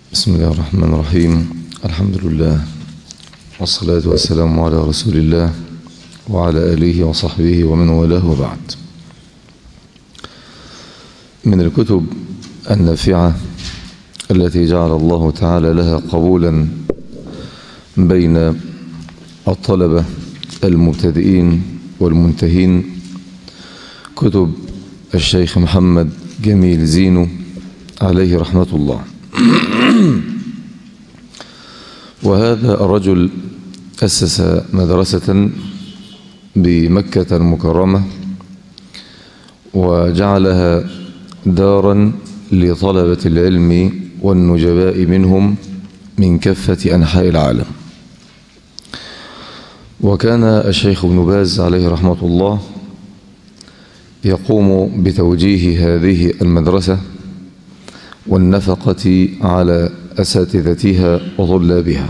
بسم الله الرحمن الرحيم الحمد لله والصلاة والسلام على رسول الله وعلى آله وصحبه ومن والاه وبعد من الكتب النافعة التي جعل الله تعالى لها قبولا بين الطلبة المبتدئين والمنتهين كتب الشيخ محمد جميل زينو عليه رحمة الله وهذا الرجل أسس مدرسة بمكة المكرمة وجعلها دارا لطلبة العلم والنجباء منهم من كافة أنحاء العالم وكان الشيخ ابن باز عليه رحمة الله يقوم بتوجيه هذه المدرسة والنفقة على أساتذتها وطلابها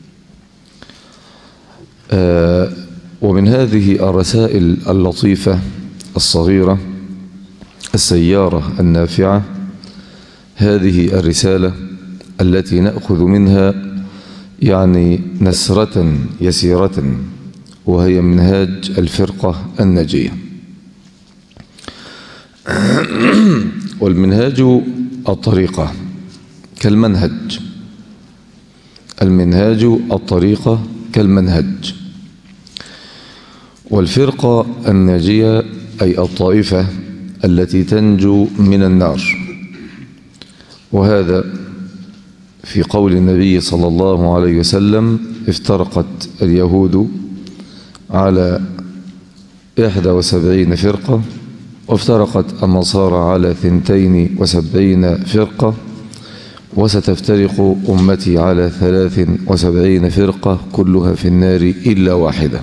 آه ومن هذه الرسائل اللطيفة الصغيرة السيارة النافعة هذه الرسالة التي نأخذ منها يعني نسرة يسيرة وهي منهاج الفرقة الناجية والمنهاج الطريقة كالمنهج المنهاج الطريقة كالمنهج والفرقة الناجية أي الطائفة التي تنجو من النار وهذا في قول النبي صلى الله عليه وسلم افترقت اليهود على إحدى وسبعين فرقة وافترقت النصارى على ثنتين وسبعين فرقة وستفترق أمتي على ثلاث وسبعين فرقة كلها في النار إلا واحدة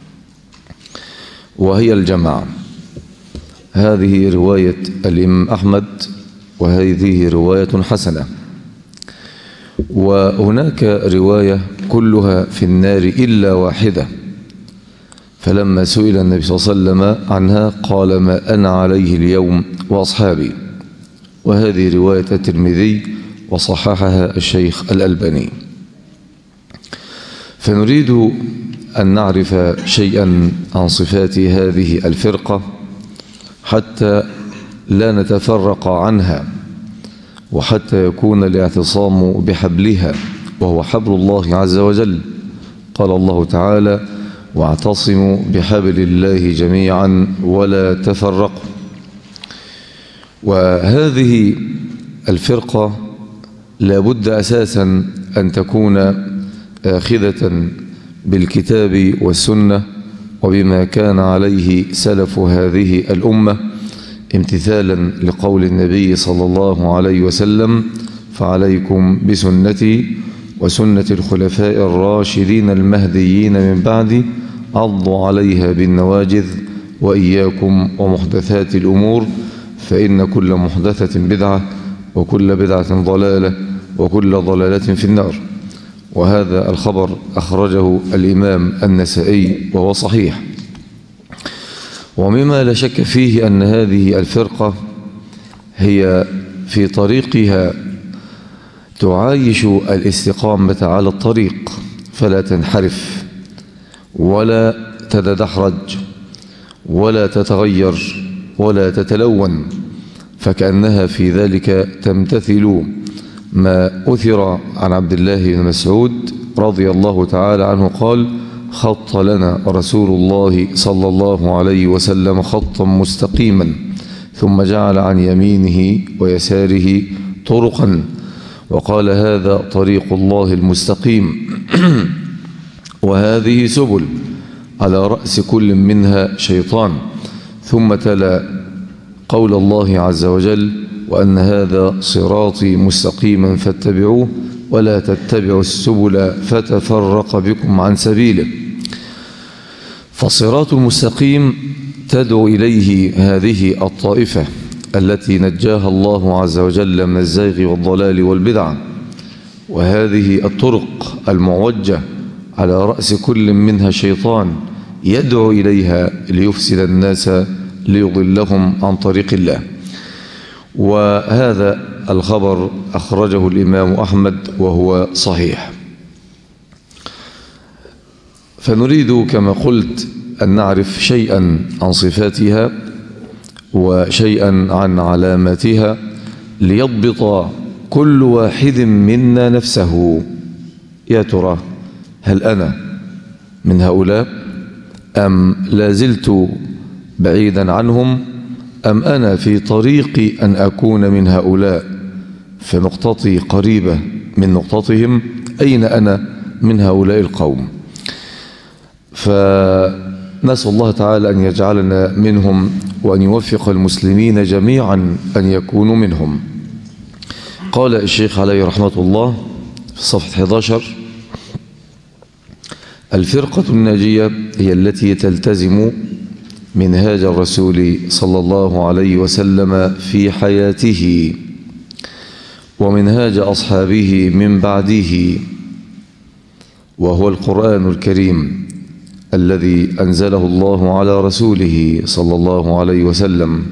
وهي الجماعة هذه رواية الإمام أحمد وهذه رواية حسنة وهناك رواية كلها في النار إلا واحدة فلما سئل النبي صلى الله عليه وسلم عنها قال ما أنا عليه اليوم وأصحابي وهذه رواية الترمذي وصححها الشيخ الألباني فنريد أن نعرف شيئا عن صفات هذه الفرقة حتى لا نتفرق عنها وحتى يكون الاعتصام بحبلها وهو حبل الله عز وجل قال الله تعالى واعتصموا بحبل الله جميعا ولا تفرقوا وهذه الفرقة لابد أساسا أن تكون آخذة بالكتاب والسنة وبما كان عليه سلف هذه الأمة امتثالا لقول النبي صلى الله عليه وسلم فعليكم بسنتي وسنة الخلفاء الراشدين المهديين من بعدي عضوا عليها بالنواجذ وإياكم ومحدثات الأمور فإن كل محدثة بدعة وكل بدعة ضلالة وكل ضلالة في النار وهذا الخبر أخرجه الإمام النسائي وهو صحيح ومما لا شك فيه أن هذه الفرقة هي في طريقها تعايش الاستقامة على الطريق فلا تنحرف ولا تتدحرج ولا تتغير ولا تتلون فكأنها في ذلك تمتثل ما أثر عن عبد الله بن مسعود رضي الله تعالى عنه قال خط لنا رسول الله صلى الله عليه وسلم خطا مستقيما ثم جعل عن يمينه ويساره طرقا وقال هذا طريق الله المستقيم وهذه سبل على رأس كل منها شيطان ثم تلا قول الله عز وجل وأن هذا صراطي مستقيما فاتبعوه ولا تتبعوا السبل فتفرق بكم عن سبيله فالصراط المستقيم تدعو إليه هذه الطائفة التي نجاها الله عز وجل من الزيغ والضلال والبدع وهذه الطرق المعوجة على رأس كل منها شيطان يدعو إليها ليفسد الناس ليضلهم عن طريق الله وهذا الخبر أخرجه الإمام أحمد وهو صحيح فنريد كما قلت أن نعرف شيئا عن صفاتها وشيئا عن علاماتها ليضبط كل واحد منا نفسه يا ترى هل أنا من هؤلاء أم لازلت بعيدا عنهم أم أنا في طريق أن أكون من هؤلاء فنقطتي قريبة من نقطتهم أين أنا من هؤلاء القوم فنسأل الله تعالى أن يجعلنا منهم وأن يوفق المسلمين جميعا أن يكونوا منهم قال الشيخ عليه رحمة الله في صفحة 11 الفرقة الناجية هي التي تلتزم منهاج الرسول صلى الله عليه وسلم في حياته ومنهاج أصحابه من بعده وهو القرآن الكريم الذي أنزله الله على رسوله صلى الله عليه وسلم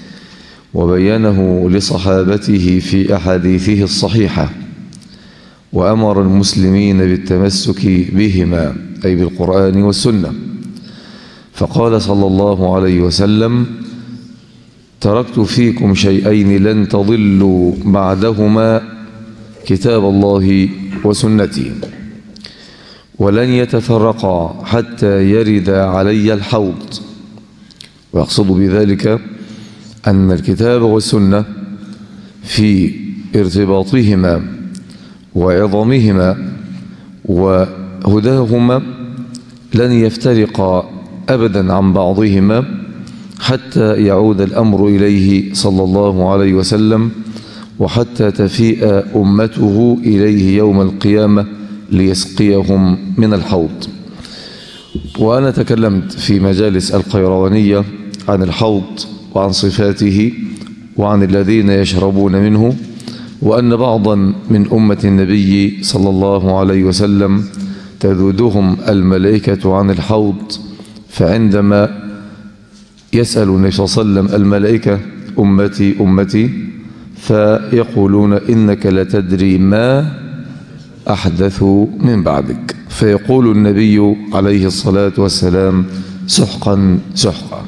وبينه لصحابته في أحاديثه الصحيحة وأمر المسلمين بالتمسك بهما أي بالقرآن والسنة فقال صلى الله عليه وسلم تركت فيكم شيئين لن تضلوا بعدهما كتاب الله وسنتي ولن يتفرقا حتى يرد علي الحوض ويقصد بذلك أن الكتاب والسنة في ارتباطهما وعظمهما وهداهما لن يفترقا أبدا عن بعضهما حتى يعود الأمر إليه صلى الله عليه وسلم وحتى تفيء أمته إليه يوم القيامة ليسقيهم من الحوض وأنا تكلمت في مجالس القيروانية عن الحوض وعن صفاته وعن الذين يشربون منه وأن بعضا من أمة النبي صلى الله عليه وسلم تذودهم الملائكة عن الحوض فعندما يسأل النبي صلى الله عليه وسلم الملائكة أمتي أمتي فيقولون إنك لتدري ما أحدثوا من بعدك فيقول النبي عليه الصلاة والسلام سحقا سحقا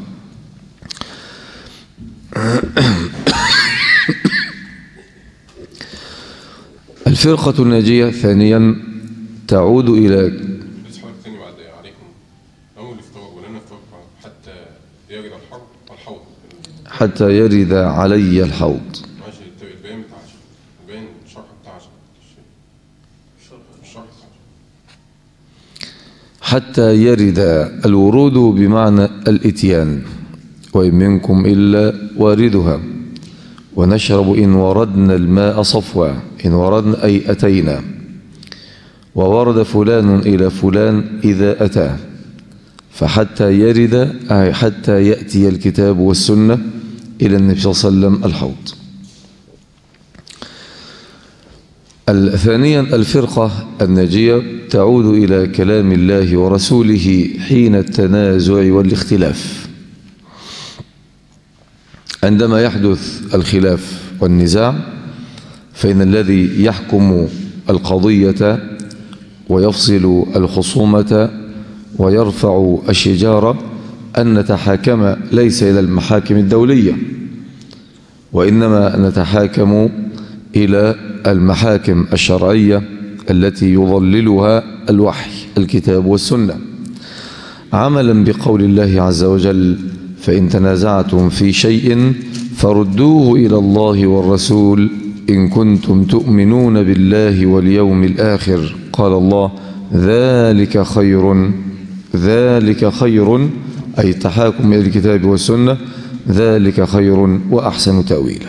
الفرقة الناجية ثانيا تعود إلى بس حضرتك تاني بعد عليكم أول افتراق ولن افتراق حتى يجد الحرب والحوض حتى يرد علي الحوض ماشي الت- البيان بتاع عشان البيان الشرح بتاع عشان الشرح بتاع عشان حتى يرد الورود بمعنى الاتيان وإن منكم إلا واردها ونشرب إن وردنا الماء صفوا إن وردنا أي أتينا وورد فلان إلى فلان إذا أتى فحتى يرد أي حتى يأتي الكتاب والسنة إلى النبي صلى الله عليه وسلم الحوض ثانيا الفرقة الناجية تعود إلى كلام الله ورسوله حين التنازع والاختلاف عندما يحدث الخلاف والنزاع فإن الذي يحكم القضية ويفصل الخصومة ويرفع الشجارة أن نتحاكم ليس إلى المحاكم الدولية وإنما نتحاكم إلى المحاكم الشرعية التي يظللها الوحي الكتاب والسنة عملا بقول الله عز وجل فإن تنازعتم في شيء فردوه إلى الله والرسول إن كنتم تؤمنون بالله واليوم الآخر قال الله ذلك خير ذلك خير أي التحاكم إلى الكتاب والسنة ذلك خير وأحسن تأويلا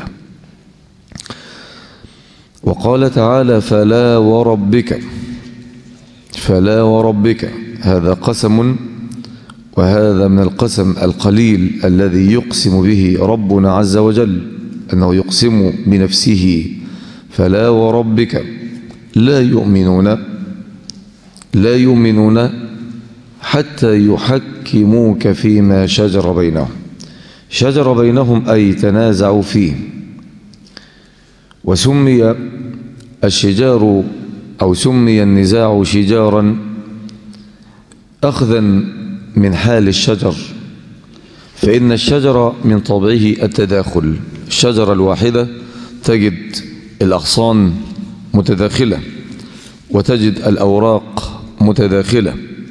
وقال تعالى فلا وربك فلا وربك هذا قسم وهذا من القسم القليل الذي يقسم به ربنا عز وجل أنه يقسم بنفسه فلا وربك لا يؤمنون لا يؤمنون حتى يحكموك فيما شجر بينهم شجر بينهم أي تنازعوا فيه وسمي الشجار أو سمي النزاع شجارا أخذا من حال الشجر فإن الشجر من طبعه التداخل الشجرة الواحدة تجد الأغصان متداخلة وتجد الأوراق متداخلة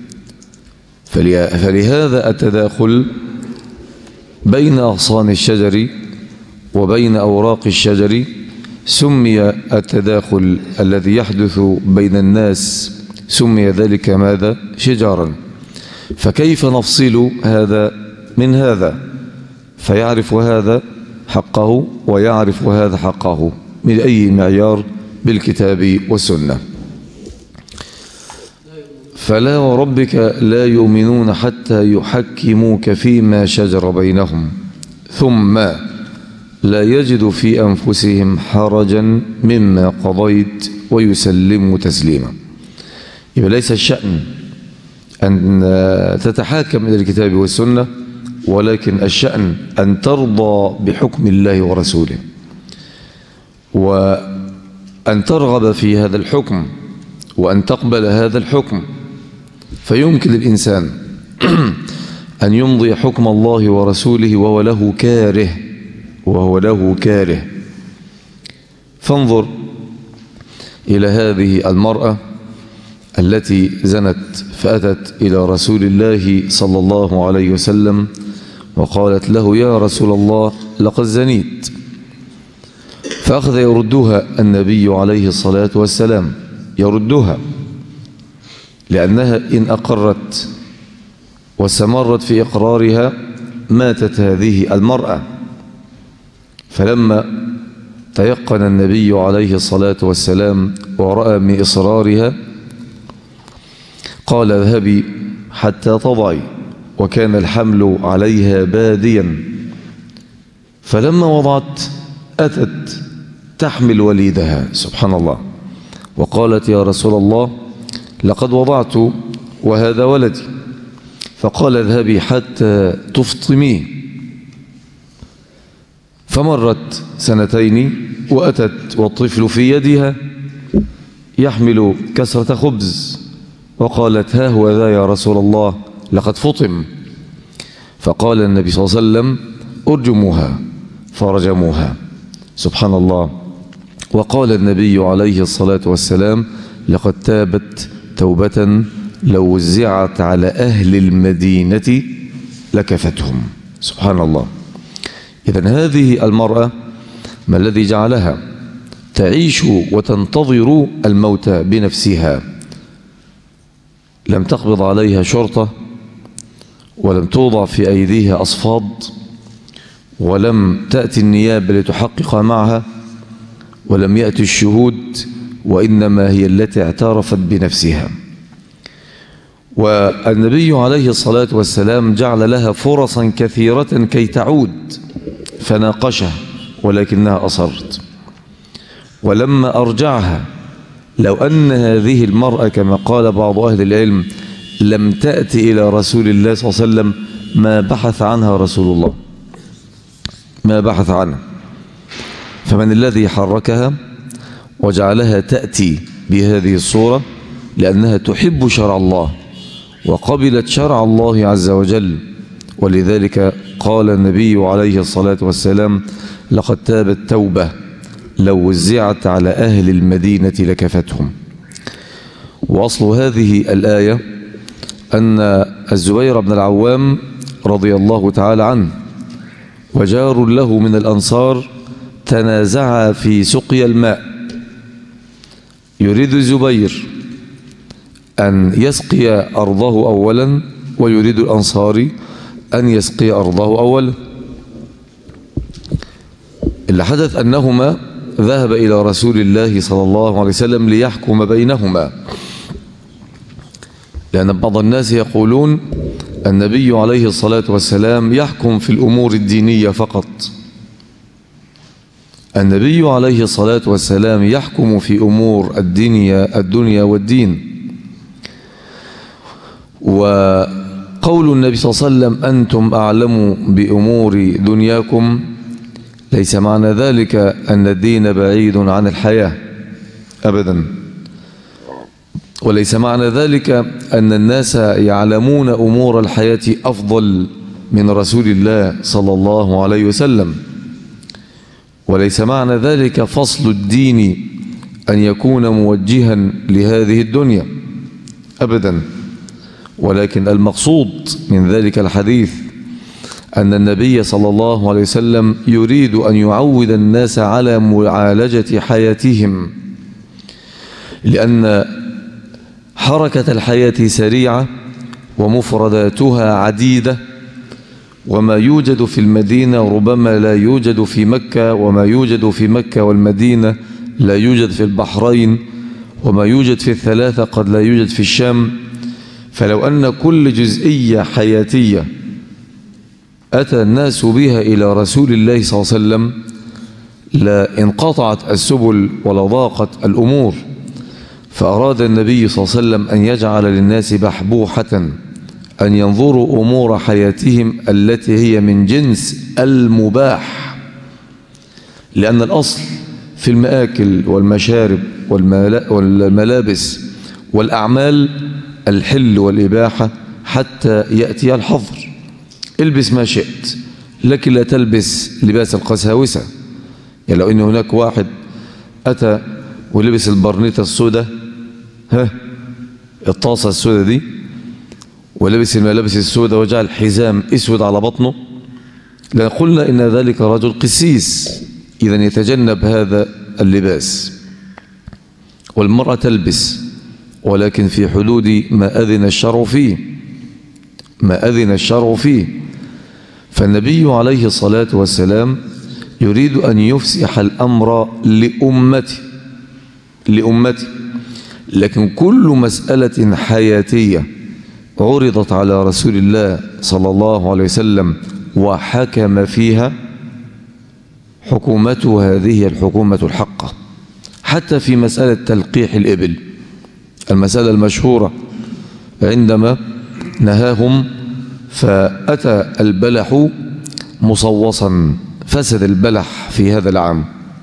فلهذا التداخل بين أغصان الشجر وبين أوراق الشجر سمي التداخل الذي يحدث بين الناس سمي ذلك ماذا شجارا فكيف نفصل هذا من هذا فيعرف هذا حقه ويعرف هذا حقه من أي معيار بالكتاب والسنة فلا وربك لا يؤمنون حتى يحكموك فيما شجر بينهم ثم لا يجد في أنفسهم حرجا مما قضيت ويسلموا تسليما يبقى ليس الشأن أن تتحاكم إلى الكتاب والسنة ولكن الشأن أن ترضى بحكم الله ورسوله وأن ترغب في هذا الحكم وأن تقبل هذا الحكم فيمكن للإنسان أن يمضي حكم الله ورسوله وهو له كاره وهو له كاره فانظر إلى هذه المرأة التي زنت فأتت إلى رسول الله صلى الله عليه وسلم وقالت له يا رسول الله لقد زنيت فأخذ يردها النبي عليه الصلاة والسلام يردها لأنها إن أقرت واستمرت في إقرارها ماتت هذه المرأة فلما تيقن النبي عليه الصلاة والسلام ورأى من إصرارها قال اذهبي حتى تضعي وكان الحمل عليها باديا فلما وضعت أتت تحمل وليدها سبحان الله وقالت يا رسول الله لقد وضعت وهذا ولدي فقال اذهبي حتى تفطميه فمرت سنتين وأتت والطفل في يدها يحمل كسرة خبز وقالت ها هو ذا يا رسول الله لقد فطم فقال النبي صلى الله عليه وسلم ارجموها فرجموها سبحان الله وقال النبي عليه الصلاة والسلام لقد تابت توبة لو وزعت على أهل المدينة لكفتهم سبحان الله إذا هذه المرأة ما الذي جعلها تعيش وتنتظر الموت بنفسها لم تقبض عليها شرطة ولم توضع في أيديها أصفاد ولم تأتي النيابة لتحقق معها ولم يأتي الشهود وإنما هي التي اعترفت بنفسها والنبي عليه الصلاة والسلام جعل لها فرصا كثيرة كي تعود فناقشها ولكنها أصرت ولما أرجعها لو أن هذه المرأة كما قال بعض أهل العلم لم تأتي إلى رسول الله صلى الله عليه وسلم ما بحث عنها رسول الله ما بحث عنها فمن الذي حركها وجعلها تأتي بهذه الصورة لأنها تحب شرع الله وقبلت شرع الله عز وجل ولذلك قال النبي عليه الصلاة والسلام لقد تابت توبة لو وزعت على أهل المدينة لكفتهم وأصل هذه الآية أن الزبير بن العوام رضي الله تعالى عنه وجار له من الأنصار تنازعا في سقيا الماء يريد الزبير أن يسقي أرضه أولا ويريد الأنصاري أن يسقي أرضه أولا اللي حدث أنهما ذهب إلى رسول الله صلى الله عليه وسلم ليحكم بينهما لأن بعض الناس يقولون النبي عليه الصلاة والسلام يحكم في الأمور الدينية فقط النبي عليه الصلاة والسلام يحكم في أمور الدنيا الدنيا والدين وقول النبي صلى الله عليه وسلم أنتم أعلم بأمور دنياكم ليس معنى ذلك أن الدين بعيد عن الحياة أبدا وليس معنى ذلك أن الناس يعلمون أمور الحياة أفضل من رسول الله صلى الله عليه وسلم وليس معنى ذلك فصل الدين أن يكون موجها لهذه الدنيا أبدا ولكن المقصود من ذلك الحديث أن النبي صلى الله عليه وسلم يريد أن يعود الناس على معالجة حياتهم لأن حركة الحياة سريعة ومفرداتها عديدة وما يوجد في المدينة ربما لا يوجد في مكة وما يوجد في مكة والمدينة لا يوجد في البحرين وما يوجد في الثلاثة قد لا يوجد في الشام فلو أن كل جزئية حياتية أتى الناس بها إلى رسول الله صلى الله عليه وسلم لا انقطعت السبل ولا ضاقت الأمور فأراد النبي صلى الله عليه وسلم أن يجعل للناس بحبوحة أن ينظروا أمور حياتهم التي هي من جنس المباح لأن الأصل في المآكل والمشارب والملابس والأعمال الحل والإباحة حتى يأتي الحظر البس ما شئت لكن لا تلبس لباس القساوسة يعني لو إن هناك واحد أتى ولبس البرنيطة السوداء ها الطاسة السوداء دي ولبس الملابس السوداء وجعل حزام اسود على بطنه لقلنا ان ذلك رجل قسيس اذا يتجنب هذا اللباس والمرأة تلبس ولكن في حدود ما أذن الشرع فيه ما أذن الشرع فيه فالنبي عليه الصلاة والسلام يريد أن يفسح الأمر لأمته لأمته لكن كل مسألة حياتية عرضت على رسول الله صلى الله عليه وسلم وحكم فيها حكومته هذه الحكومة الحقة حتى في مسألة تلقيح الإبل المسألة المشهورة عندما نهاهم فأتى البلح مصوصا فسد البلح في هذا العام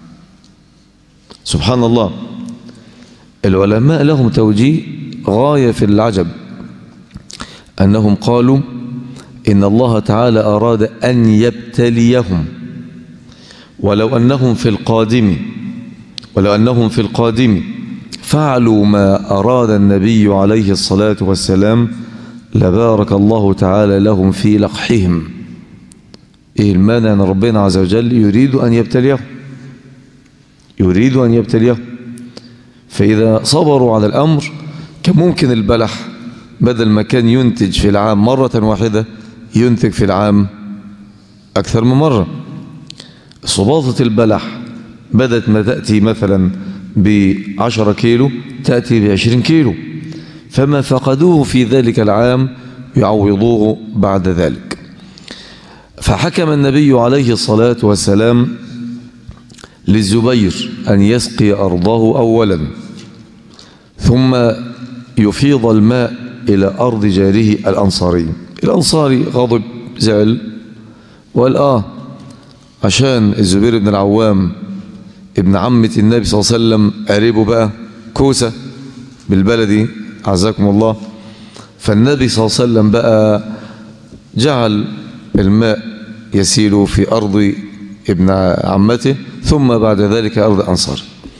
سبحان الله العلماء لهم توجيه غاية في العجب أنهم قالوا إن الله تعالى أراد أن يبتليهم ولو أنهم في القادم ولو أنهم في القادم فعلوا ما أراد النبي عليه الصلاة والسلام لبارك الله تعالى لهم في لقحهم إيه المانع أن ربنا عز وجل يريد أن يبتليهم يريد أن يبتليهم فإذا صبروا على الأمر كان ممكن البلح بدل ما كان ينتج في العام مرة واحدة ينتج في العام أكثر من مرة صباطة البلح بدت ما تأتي مثلا بعشرة كيلو تأتي بعشرين كيلو فما فقدوه في ذلك العام يعوضوه بعد ذلك فحكم النبي عليه الصلاة والسلام للزبير أن يسقي أرضه أولا ثم يفيض الماء إلى أرض جاره الأنصاري الأنصاري غضب زعل وقال آه عشان الزبير بن العوام ابن عمة النبي صلى الله عليه وسلم قريبه بقى كوسة بالبلدي عزاكم الله فالنبي صلى الله عليه وسلم بقى جعل الماء يسيل في أرض ابن عمته ثم بعد ذلك أرض الأنصار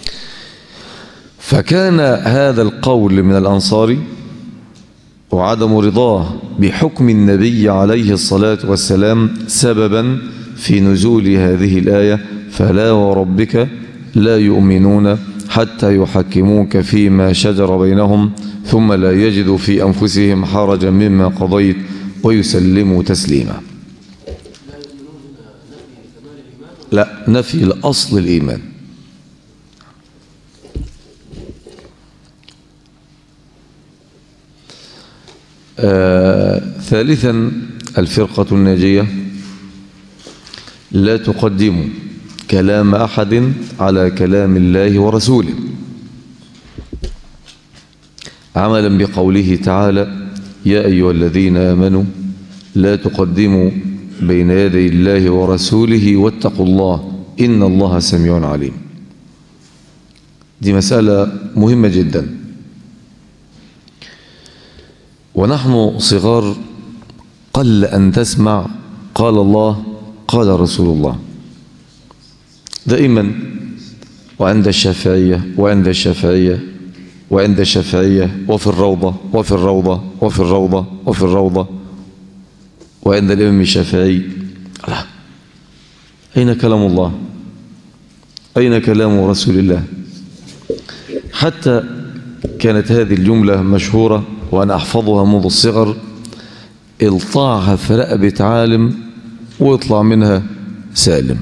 فكان هذا القول من الأنصار وعدم رضاه بحكم النبي عليه الصلاة والسلام سببا في نزول هذه الآية فلا وربك لا يؤمنون حتى يحكموك فيما شجر بينهم ثم لا يجدوا في أنفسهم حرجا مما قضيت ويسلموا تسليما لا نفي الأصل الإيمان آه ثالثا الفرقة الناجية لا تقدم كلام أحد على كلام الله ورسوله عملا بقوله تعالى يا أيها الذين آمنوا لا تقدموا بين يدي الله ورسوله واتقوا الله إن الله سميع عليم دي مسألة مهمة جدا ونحن صغار قل أن تسمع قال الله قال رسول الله دائما وعند الشافعية وعند الشافعية وعند الشافعية وفي الروضة وفي الروضة وفي الروضة وفي الروضة وعند الإمام الشافعي لا أين كلام الله أين كلام رسول الله حتى كانت هذه الجملة مشهورة وأنا أحفظها منذ الصغر الطاعها في رقبة عالم ويطلع منها سالم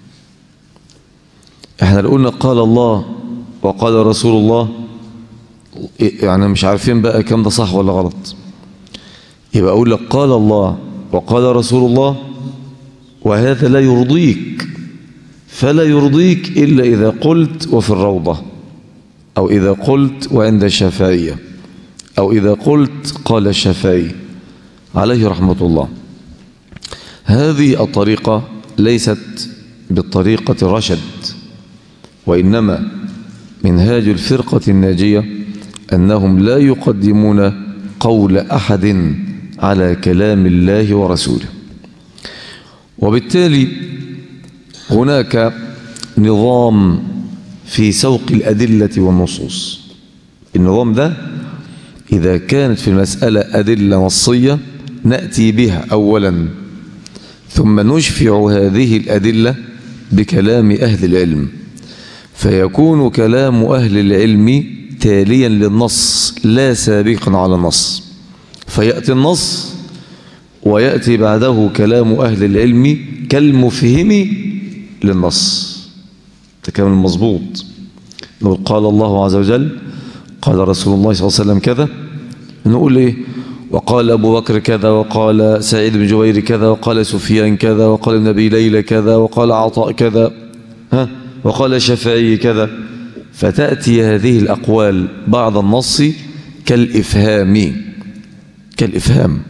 احنا لو قلنا قال الله وقال رسول الله يعني مش عارفين بقى كم ده صح ولا غلط يبقى أقول لك قال الله وقال رسول الله وهذا لا يرضيك فلا يرضيك إلا إذا قلت وفي الروضة أو إذا قلت وعند الشافعية أو إذا قلت قال الشافعي عليه رحمة الله هذه الطريقة ليست بالطريقة رشد وإنما منهاج الفرقة الناجية أنهم لا يقدمون قول أحد على كلام الله ورسوله وبالتالي هناك نظام في سوق الأدلة والنصوص النظام ده إذا كانت في المسألة أدلة نصية نأتي بها أولا ثم نشفع هذه الأدلة بكلام أهل العلم فيكون كلام أهل العلم تاليا للنص لا سابقا على النص فيأتي النص ويأتي بعده كلام أهل العلم كالمفهم للنص ده كلام المظبوط نقول قال الله عز وجل قال رسول الله صلى الله عليه وسلم كذا نقول ايه وقال أبو بكر كذا وقال سعيد بن جبير كذا وقال سفيان كذا وقال النبي ليلى كذا وقال عطاء كذا ها وقال الشافعي كذا فتأتي هذه الأقوال بعد النص كالإفهام كالإفهام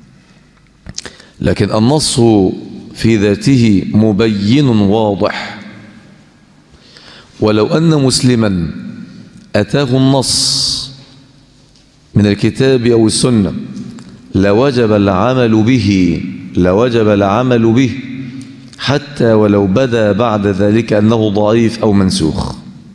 لكن النص في ذاته مبين واضح ولو أن مسلما أتاه النص من الكتاب أو السنة لوجب العمل به لوجب العمل به حتى ولو بدا بعد ذلك أنه ضعيف أو منسوخ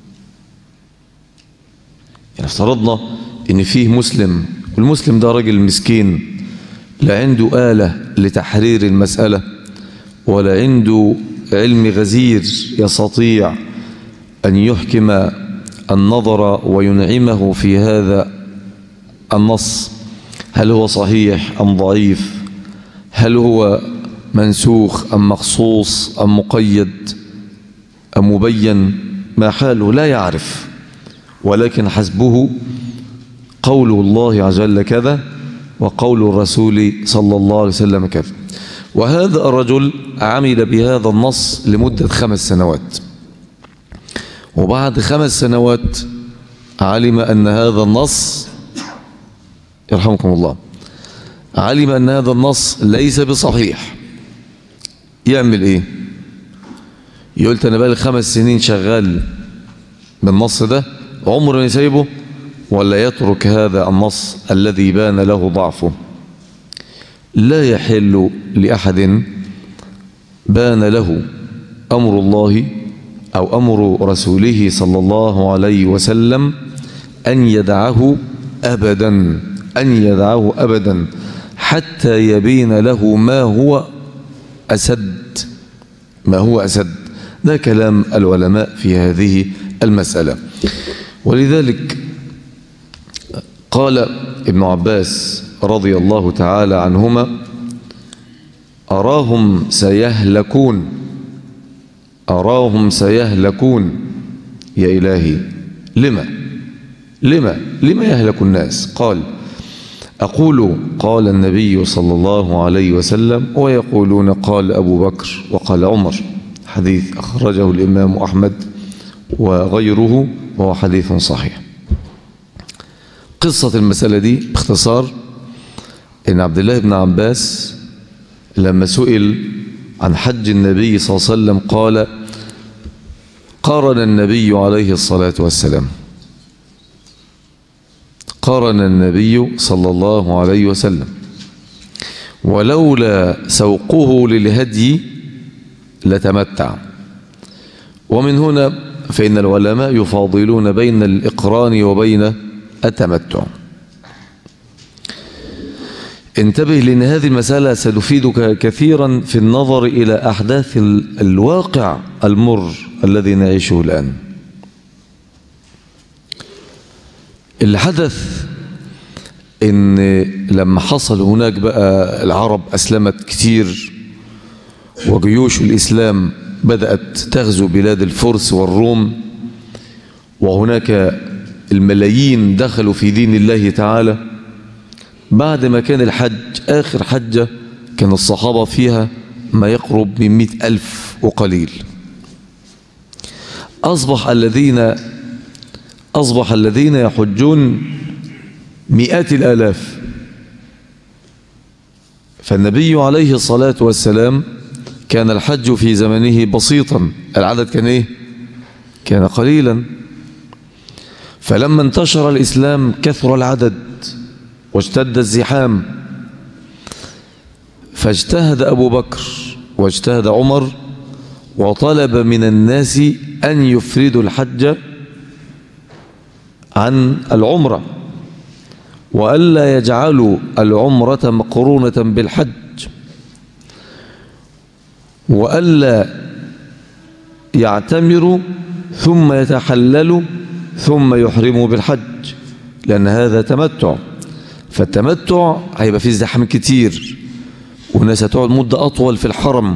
يعني افترضنا ان فيه مسلم والمسلم ده راجل مسكين لا عنده آلة لتحرير المسألة ولا عنده علم غزير يستطيع أن يحكم النظر وينعمه في هذا النص هل هو صحيح أم ضعيف هل هو منسوخ أم مخصوص أم مقيد أم مبين ما حاله لا يعرف ولكن حسبه قول الله عز وجل كذا وقول الرسول صلى الله عليه وسلم كذا وهذا الرجل عمل بهذا النص لمدة خمس سنوات وبعد خمس سنوات علم أن هذا النص يرحمكم الله علم أن هذا النص ليس بصحيح يعمل إيه يقول أنا بقالي خمس سنين شغال بالنص ده عمر ما يسيبه ولا يترك هذا النص الذي بان له ضعفه لا يحل لأحد بان له أمر الله أو أمر رسوله صلى الله عليه وسلم أن يدعه أبدا أن يدعه أبدا حتى يبين له ما هو أسد ما هو أسد ده كلام العلماء في هذه المسألة ولذلك قال ابن عباس رضي الله تعالى عنهما أراهم سيهلكون أراهم سيهلكون يا إلهي لما لما لما يهلك الناس قال أقول قال النبي صلى الله عليه وسلم ويقولون قال أبو بكر وقال عمر حديث أخرجه الإمام أحمد وغيره وهو حديث صحيح قصة المسألة دي باختصار إن عبد الله بن عباس لما سئل عن حج النبي صلى الله عليه وسلم قال قارن النبي عليه الصلاة والسلام قارن النبي صلى الله عليه وسلم ولولا سوقه للهدي لتمتع ومن هنا فإن العلماء يفاضلون بين الإقران وبين التمتع انتبه لأن هذه المسألة ستفيدك كثيرا في النظر إلى أحداث الواقع المر الذي نعيشه الآن اللي حدث ان لما حصل هناك بقى العرب أسلمت كتير وجيوش الإسلام بدأت تغزو بلاد الفرس والروم وهناك الملايين دخلوا في دين الله تعالى بعد ما كان الحج آخر حجة كان الصحابة فيها ما يقرب من مئة ألف وقليل أصبح الذين أصبح الذين يحجون مئات الآلاف فالنبي عليه الصلاة والسلام كان الحج في زمنه بسيطا العدد كان ايه كان قليلا فلما انتشر الإسلام كثر العدد واشتد الزحام فاجتهد أبو بكر واجتهد عمر وطلب من الناس أن يفردوا الحج عن العمرة وألا يجعلوا العمرة مقرونة بالحج وألا يعتمروا ثم يتحللوا ثم يحرموا بالحج لأن هذا تمتع فالتمتع هيبقى فيه ازدحام كتير والناس هتقعد مدة أطول في الحرم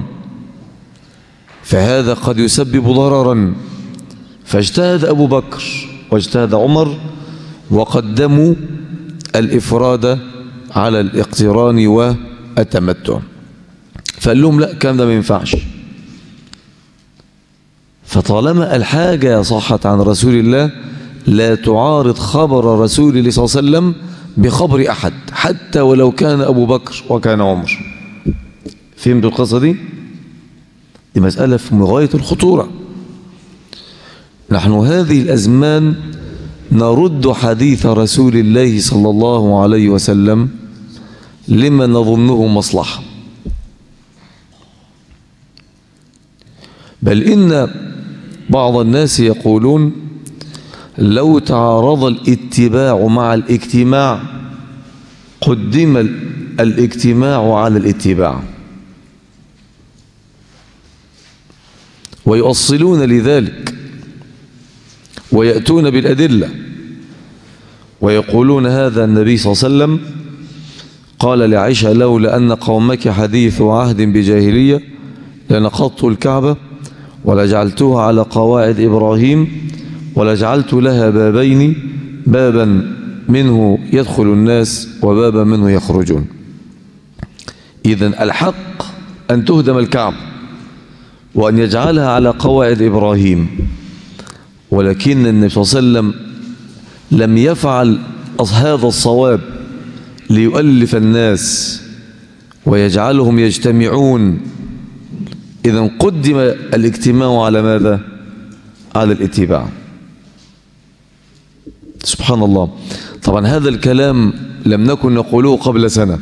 فهذا قد يسبب ضررا فاجتهد أبو بكر واجتهد عمر وقدموا الإفراد على الاقتران والتمتع فقال لهم لا الكلام ده ما ينفعش فطالما الحاجة صحت عن رسول الله لا تعارض خبر رسول الله صلى الله عليه وسلم بخبر أحد حتى ولو كان أبو بكر وكان عمر فهمتوا القصة دي؟ دي مسألة في غاية الخطورة نحن هذه الأزمان نرد حديث رسول الله صلى الله عليه وسلم لما نظنه مصلحة بل إن بعض الناس يقولون لو تعارض الاتباع مع الاجتماع قدم الاجتماع على الاتباع ويؤصلون لذلك ويأتون بالأدلة ويقولون هذا النبي صلى الله عليه وسلم قال لعائشة لولا أن قومك حديث عهد بجاهلية لنقضت الكعبة ولجعلتها على قواعد إبراهيم ولجعلت لها بابين بابا منه يدخل الناس وبابا منه يخرجون إذا الحق أن تهدم الكعبة وأن يجعلها على قواعد إبراهيم ولكن النبي صلى الله عليه وسلم لم يفعل هذا الصواب ليؤلف الناس ويجعلهم يجتمعون إذا قدم الاجتماع على ماذا؟ على الاتباع سبحان الله طبعا هذا الكلام لم نكن نقوله قبل سنة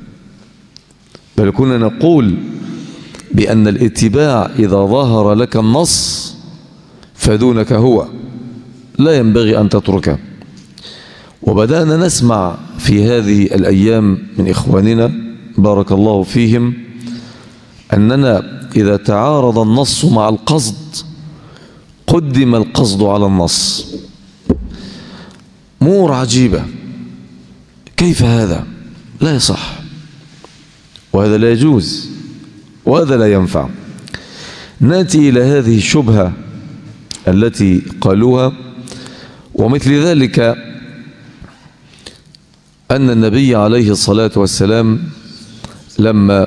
بل كنا نقول بأن الاتباع إذا ظهر لك النص فدونك هو لا ينبغي أن تتركه وبدأنا نسمع في هذه الأيام من إخواننا بارك الله فيهم أننا إذا تعارض النص مع القصد قدم القصد على النص أمور عجيبة كيف هذا لا يصح وهذا لا يجوز وهذا لا ينفع ناتي إلى هذه الشبهة التي قالوها ومثل ذلك أن النبي عليه الصلاة والسلام لما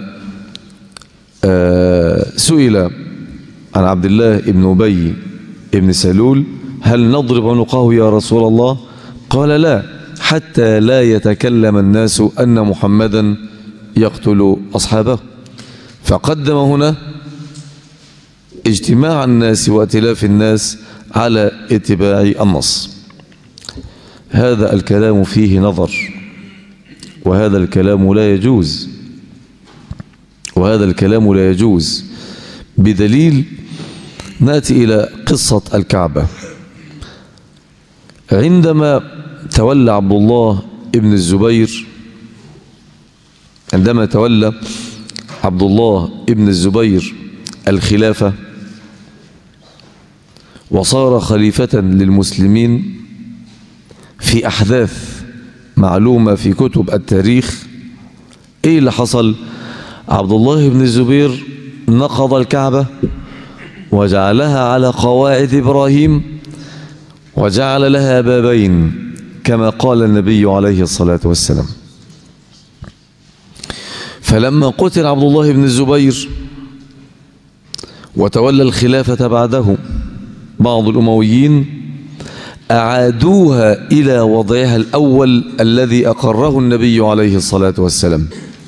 سئل عن عبد الله بن أبي بن سلول هل نضرب عنقه يا رسول الله قال لا حتى لا يتكلم الناس أن محمدا يقتل أصحابه فقدم هنا اجتماع الناس وائتلاف الناس على اتباع النص هذا الكلام فيه نظر وهذا الكلام لا يجوز وهذا الكلام لا يجوز بدليل ناتي إلى قصة الكعبة عندما تولى عبد الله ابن الزبير عندما تولى عبد الله ابن الزبير الخلافة وصار خليفة للمسلمين في أحداث معلومة في كتب التاريخ إيه اللي حصل عبد الله بن الزبير نقض الكعبة وجعلها على قواعد إبراهيم وجعل لها بابين كما قال النبي عليه الصلاة والسلام فلما قتل عبد الله بن الزبير وتولى الخلافة بعده بعض الأمويين أعادوها إلى وضعها الأول الذي أقره النبي عليه الصلاة والسلام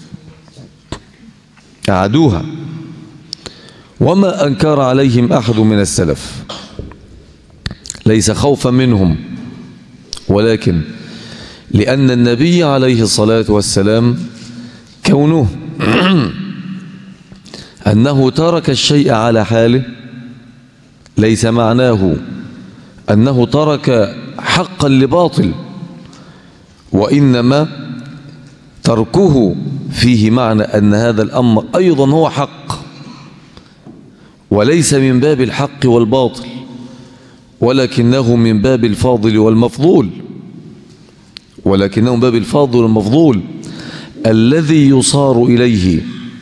أعادوها وما أنكر عليهم أحد من السلف ليس خوفا منهم ولكن لأن النبي عليه الصلاة والسلام كونه أنه ترك الشيء على حاله ليس معناه أنه ترك حقا لباطل وإنما تركه فيه معنى أن هذا الأمر أيضا هو حق وليس من باب الحق والباطل ولكنه من باب الفاضل والمفضول ولكنه من باب الفاضل والمفضول الذي يصار إليه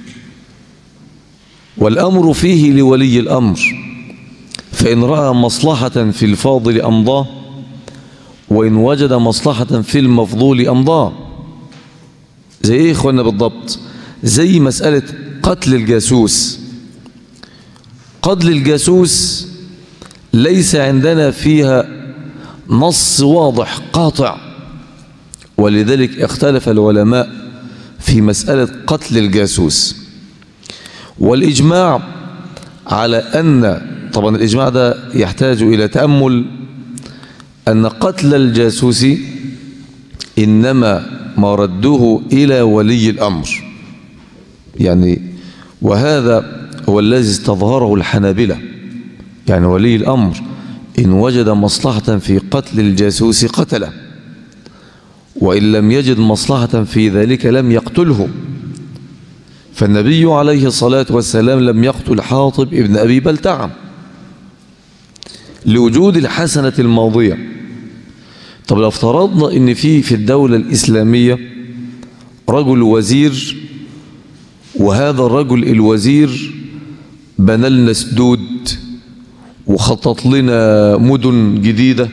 والأمر فيه لولي الأمر فإن رأى مصلحة في الفاضل أمضاه وإن وجد مصلحة في المفضول أمضاه زي إيه إخوانا بالضبط زي مسألة قتل الجاسوس قتل الجاسوس ليس عندنا فيها نص واضح قاطع ولذلك اختلف العلماء في مسألة قتل الجاسوس والإجماع على أن طبعا الإجماع ده يحتاج إلى تأمل أن قتل الجاسوس إنما مرده إلى ولي الأمر يعني وهذا هو الذي استظهره الحنابلة يعني ولي الأمر إن وجد مصلحة في قتل الجاسوس قتله وإن لم يجد مصلحة في ذلك لم يقتله فالنبي عليه الصلاة والسلام لم يقتل حاطب ابن أبي بلتعم لوجود الحسنة الماضية طب لو افترضنا ان في في الدولة الإسلامية رجل وزير وهذا الرجل الوزير بنى لنا سدود وخطط لنا مدن جديدة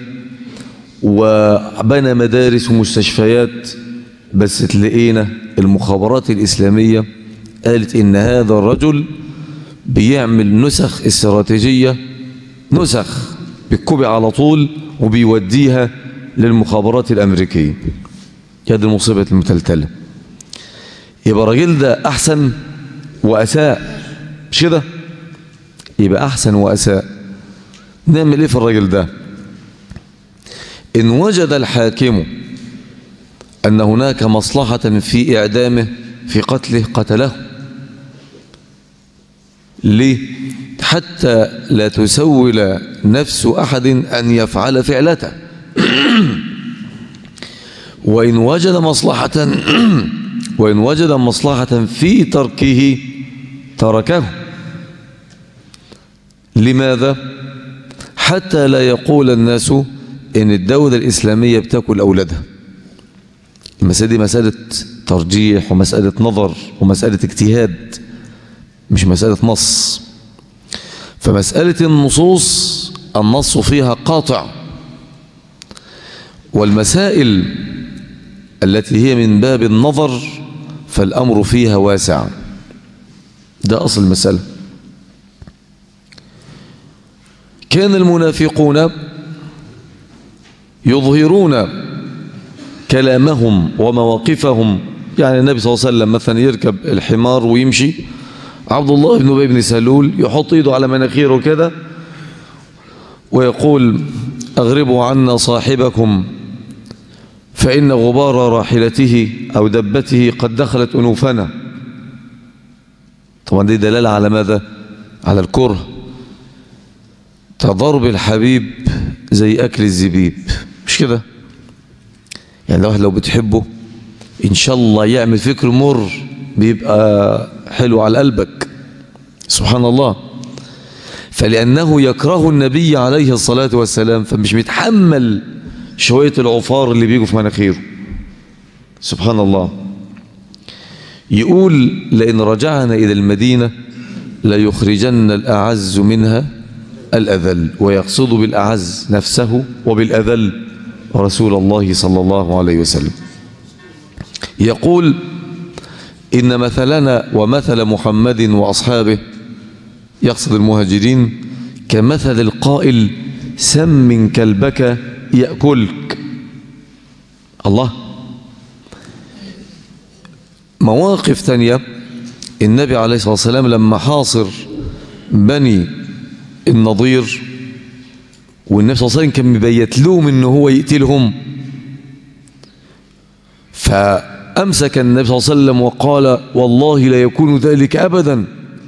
وبنى مدارس ومستشفيات بس تلاقينا المخابرات الإسلامية قالت إن هذا الرجل بيعمل نسخ استراتيجية نسخ بالكوبي على طول وبيوديها للمخابرات الأمريكية هذه المصيبة المتلتلة يبقى الراجل ده أحسن وأساء مش كده يبقى أحسن وأساء نعمل إيه في الراجل ده إن وجد الحاكم أن هناك مصلحة في إعدامه في قتله قتله ليه حتى لا تسول نفس أحد أن يفعل فعلته وإن وجد مصلحة وإن وجد مصلحة في تركه تركه لماذا حتى لا يقول الناس إن الدولة الإسلامية بتاكل أولادها المسألة دي مسألة ترجيح ومسألة نظر ومسألة اجتهاد مش مسألة نص فمسألة النصوص النص فيها قاطع والمسائل التي هي من باب النظر فالأمر فيها واسع ده أصل المسألة كان المنافقون يظهرون كلامهم ومواقفهم يعني النبي صلى الله عليه وسلم مثلا يركب الحمار ويمشي عبد الله بن أبي بن سلول يحط ايده على مناخيره كده ويقول أغربوا عنا صاحبكم فإن غبار راحلته أو دبته قد دخلت أنوفنا طبعا دي دلالة على ماذا على الكره تضرب الحبيب زي أكل الزبيب مش كده يعني لو واحد لو بتحبه إن شاء الله يعمل فكر مر بيبقى حلو على قلبك سبحان الله فلأنه يكره النبي عليه الصلاة والسلام فمش متحمل شوية العفار اللي بيجوا في مناخيره سبحان الله يقول لئن رجعنا إلى المدينة ليخرجن الأعز منها الأذل ويقصد بالأعز نفسه وبالأذل رسول الله صلى الله عليه وسلم يقول إن مثلنا ومثل محمد وأصحابه يقصد المهاجرين كمثل القائل سم كلبك يأكلك الله مواقف تانية النبي عليه الصلاة والسلام لما حاصر بني النضير والنبي صلى الله عليه وسلم كان مبيت لهم ان هو يقتلهم فأمسك النبي صلى الله عليه وسلم وقال والله لا يكون ذلك أبدا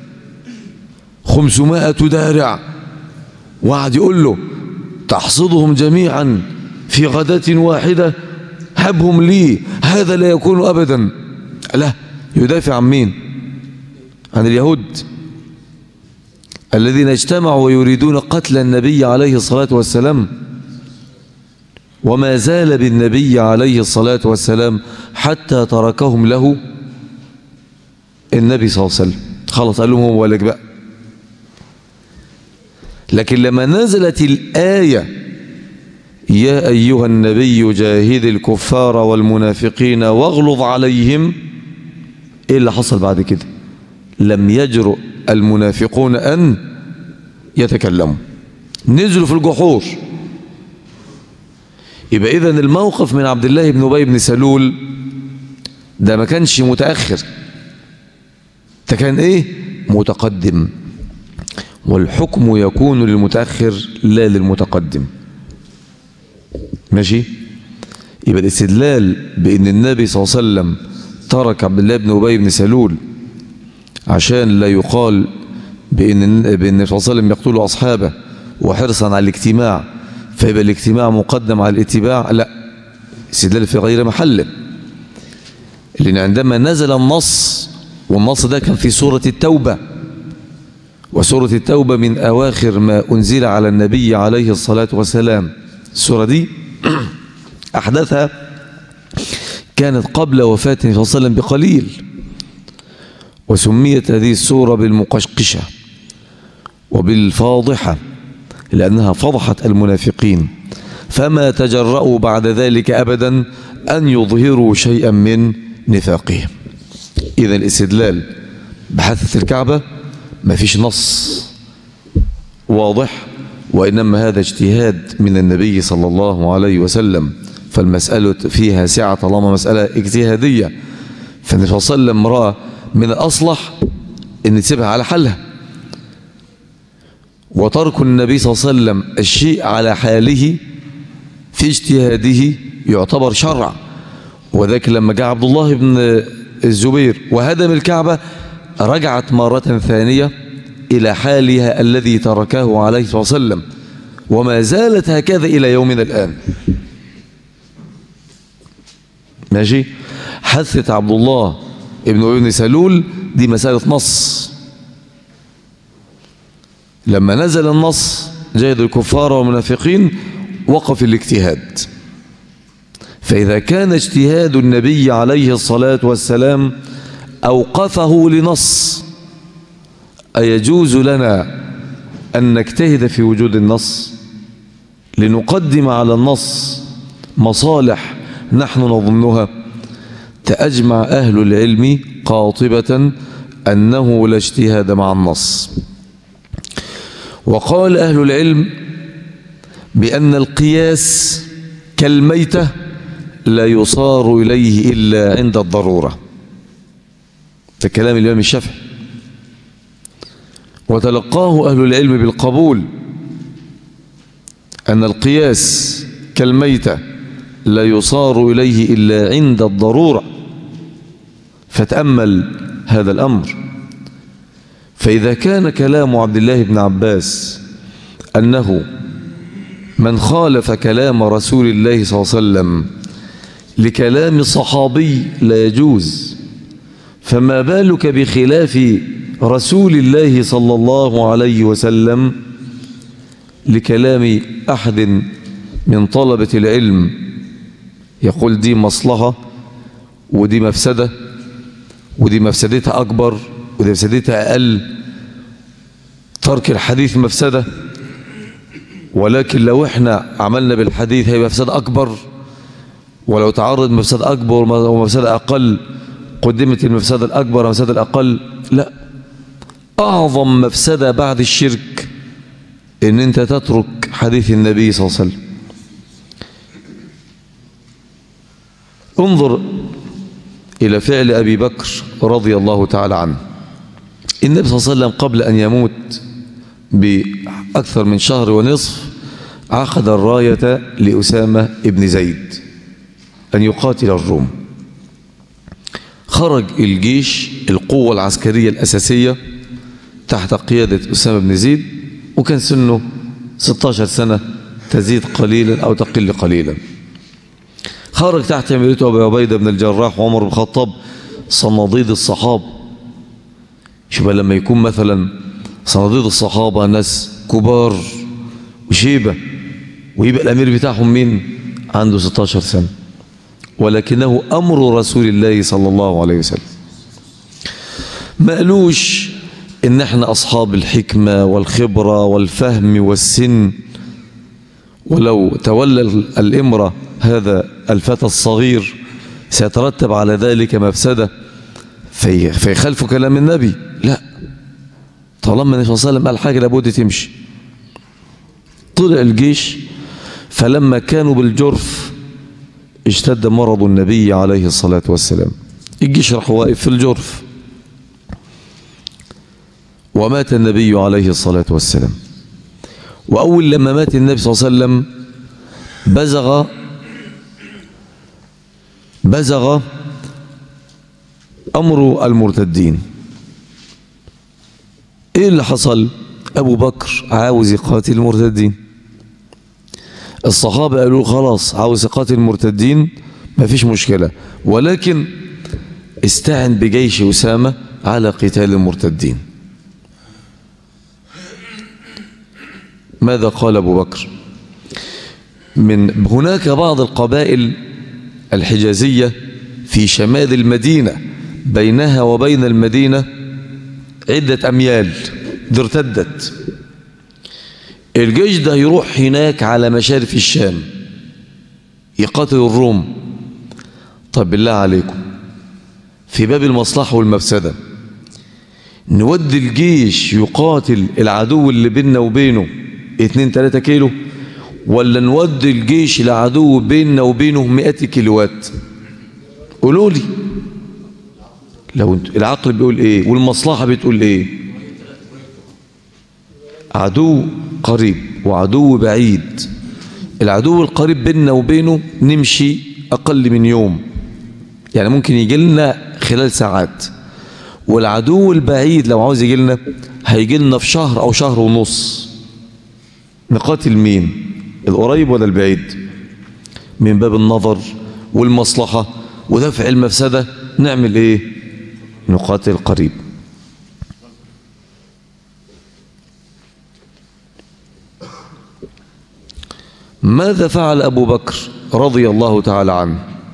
خمسمائة دارع وقعد يقول له تحصدهم جميعا في غداة واحدة هبهم لي هذا لا يكون أبدا لا يدافع عن مين عن اليهود الذين اجتمعوا ويريدون قتل النبي عليه الصلاة والسلام وما زال بالنبي عليه الصلاة والسلام حتى تركهم له النبي صلى الله عليه وسلم خلاص قال لهم هو ولك بقى لكن لما نزلت الآية يا أيها النبي جاهد الكفار والمنافقين واغلظ عليهم إيه اللي حصل بعد كده لم يجرؤ المنافقون أن يتكلموا نزلوا في الجحور يبقى إذن الموقف من عبد الله بن أبي بن سلول ده ما كانش متأخر ده كان إيه متقدم والحكم يكون للمتأخر لا للمتقدم ماشي يبقى الاستدلال بأن النبي صلى الله عليه وسلم ترك عبد الله بن أبي بن سلول عشان لا يقال بأن بأن النبي صلى الله عليه وسلم يقتل أصحابه وحرصا على الاجتماع فيبقى الاجتماع مقدم على الاتباع لا استدلال في غير محله لأن عندما نزل النص والنص ده كان في سورة التوبة وسورة التوبة من أواخر ما أنزل على النبي عليه الصلاة والسلام السورة دي أحدثها كانت قبل وفاة النبي صلى الله عليه وسلم بقليل وسميت هذه السورة بالمقشقشة وبالفاضحة لأنها فضحت المنافقين فما تجرؤوا بعد ذلك أبدا أن يظهروا شيئا من نفاقهم إذا الاستدلال بحثة الكعبة ما فيش نص واضح وإنما هذا اجتهاد من النبي صلى الله عليه وسلم فالمسألة فيها سعة طالما مسألة اجتهادية فالنبي صلى الله عليه وسلم رأى من الأصلح أن تسيبها على حالها وترك النبي صلى الله عليه وسلم الشيء على حاله في اجتهاده يعتبر شرع وذاك لما جاء عبد الله بن الزبير وهدم الكعبة رجعت مرة ثانية إلى حالها الذي تركه عليه الصلاة والسلام وما زالت هكذا إلى يومنا الآن ماشي حثت عبد الله ابن ابن سلول دي مسألة نص لما نزل النص جاهد الكفار والمنافقين وقف الاجتهاد فإذا كان اجتهاد النبي عليه الصلاة والسلام أوقفه لنص أيجوز لنا أن نجتهد في وجود النص لنقدم على النص مصالح نحن نظنها تأجمع أهل العلم قاطبة أنه لا اجتهاد مع النص وقال أهل العلم بأن القياس كالميتة لا يصار إليه إلا عند الضرورة في كلام الإمام الشافعي وتلقاه أهل العلم بالقبول أن القياس كالميتة لا يصار إليه إلا عند الضرورة فتأمل هذا الأمر فإذا كان كلام عبد الله بن عباس أنه من خالف كلام رسول الله صلى الله عليه وسلم لكلام صحابي لا يجوز فما بالك بخلاف رسول الله صلى الله عليه وسلم لكلام أحد من طلبة العلم يقول دي مصلحة ودي مفسدة ودي مفسدتها أكبر ودي مفسدتها أقل ترك الحديث مفسدة ولكن لو احنا عملنا بالحديث هي مفسدة أكبر ولو تعرض مفسدة أكبر ومفسدة أقل قدمت المفسدة الأكبر ومفسدة الأقل لا أعظم مفسدة بعد الشرك إن أنت تترك حديث النبي صلى الله عليه وسلم انظر إلى فعل أبي بكر رضي الله تعالى عنه النبي صلى الله عليه وسلم قبل أن يموت بأكثر من شهر ونصف عقد الراية لأسامة ابن زيد أن يقاتل الروم خرج الجيش القوة العسكرية الأساسية تحت قيادة أسامة بن زيد وكان سنه 16 سنة تزيد قليلا أو تقل قليلا خرج تحت عملته أبي عبيدة بن الجراح وعمر بن الخطاب صناديد الصحابة شوف لما يكون مثلا صناديد الصحابة ناس كبار وشيبة ويبقى الأمير بتاعهم مين عنده 16 سنة ولكنه أمر رسول الله صلى الله عليه وسلم ما قالوش إن احنا أصحاب الحكمة والخبرة والفهم والسن ولو تولى الإمرة هذا الفتى الصغير سيترتب على ذلك مفسدة في فيخالف كلام النبي لا طالما النبي صلى الله عليه وسلم قال حاجة لابد تمشي طلع الجيش فلما كانوا بالجرف اشتد مرض النبي عليه الصلاة والسلام الجيش راح واقف في الجرف ومات النبي عليه الصلاة والسلام وأول لما مات النبي صلى الله عليه وسلم بزغ بزغ أمر المرتدين إيه اللي حصل أبو بكر عاوز يقاتل المرتدين الصحابة قالوا خلاص عاوز يقاتل المرتدين ما فيش مشكلة ولكن استعن بجيش أسامة على قتال المرتدين ماذا قال أبو بكر من هناك بعض القبائل الحجازية في شمال المدينة بينها وبين المدينة عدة أميال دي ارتدت الجيش ده يروح هناك على مشارف الشام يقاتل الروم طب بالله عليكم في باب المصلحة والمفسدة نودي الجيش يقاتل العدو اللي بيننا وبينه اتنين تلاتة كيلو ولا نودي الجيش العدو بيننا وبينه مئات كيلوات قولوا لي لو انت العقل بيقول ايه والمصلحة بتقول ايه عدو قريب وعدو بعيد العدو القريب بيننا وبينه نمشي أقل من يوم يعني ممكن يجي لنا خلال ساعات والعدو البعيد لو عاوز يجي لنا هيجي لنا في شهر أو شهر ونص نقاتل مين القريب ولا البعيد من باب النظر والمصلحة ودفع المفسدة نعمل ايه نقاتل قريب ماذا فعل أبو بكر رضي الله تعالى عنه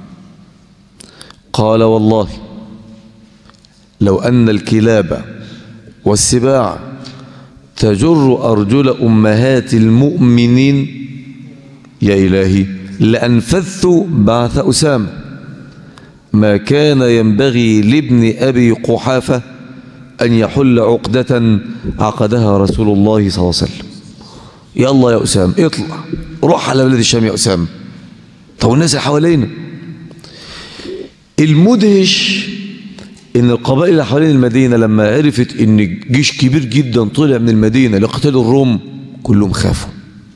قال والله لو أن الكلاب والسباع تجر أرجل أمهات المؤمنين يا إلهي لأنفذت بعث أسامة ما كان ينبغي لابن أبي قحافة أن يحل عقدة عقدها رسول الله صلى الله عليه وسلم يلا يا أسامة اطلع روح على بلاد الشام يا أسامة طب الناس اللي حوالينا المدهش ان القبائل اللي حوالين المدينة لما عرفت ان جيش كبير جدا طلع من المدينة لقتال الروم كلهم خافوا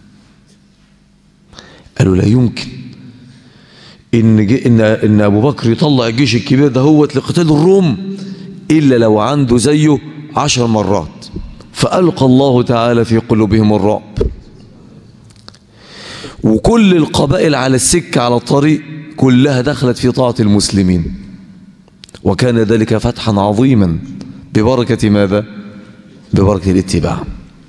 قالوا لا يمكن ان جي ان ان ابو بكر يطلع الجيش الكبير ده هو لقتال الروم الا لو عنده زيه عشر مرات فالقى الله تعالى في قلوبهم الرعب وكل القبائل على السكه على الطريق كلها دخلت في طاعه المسلمين وكان ذلك فتحا عظيما ببركه ماذا ببركه الاتباع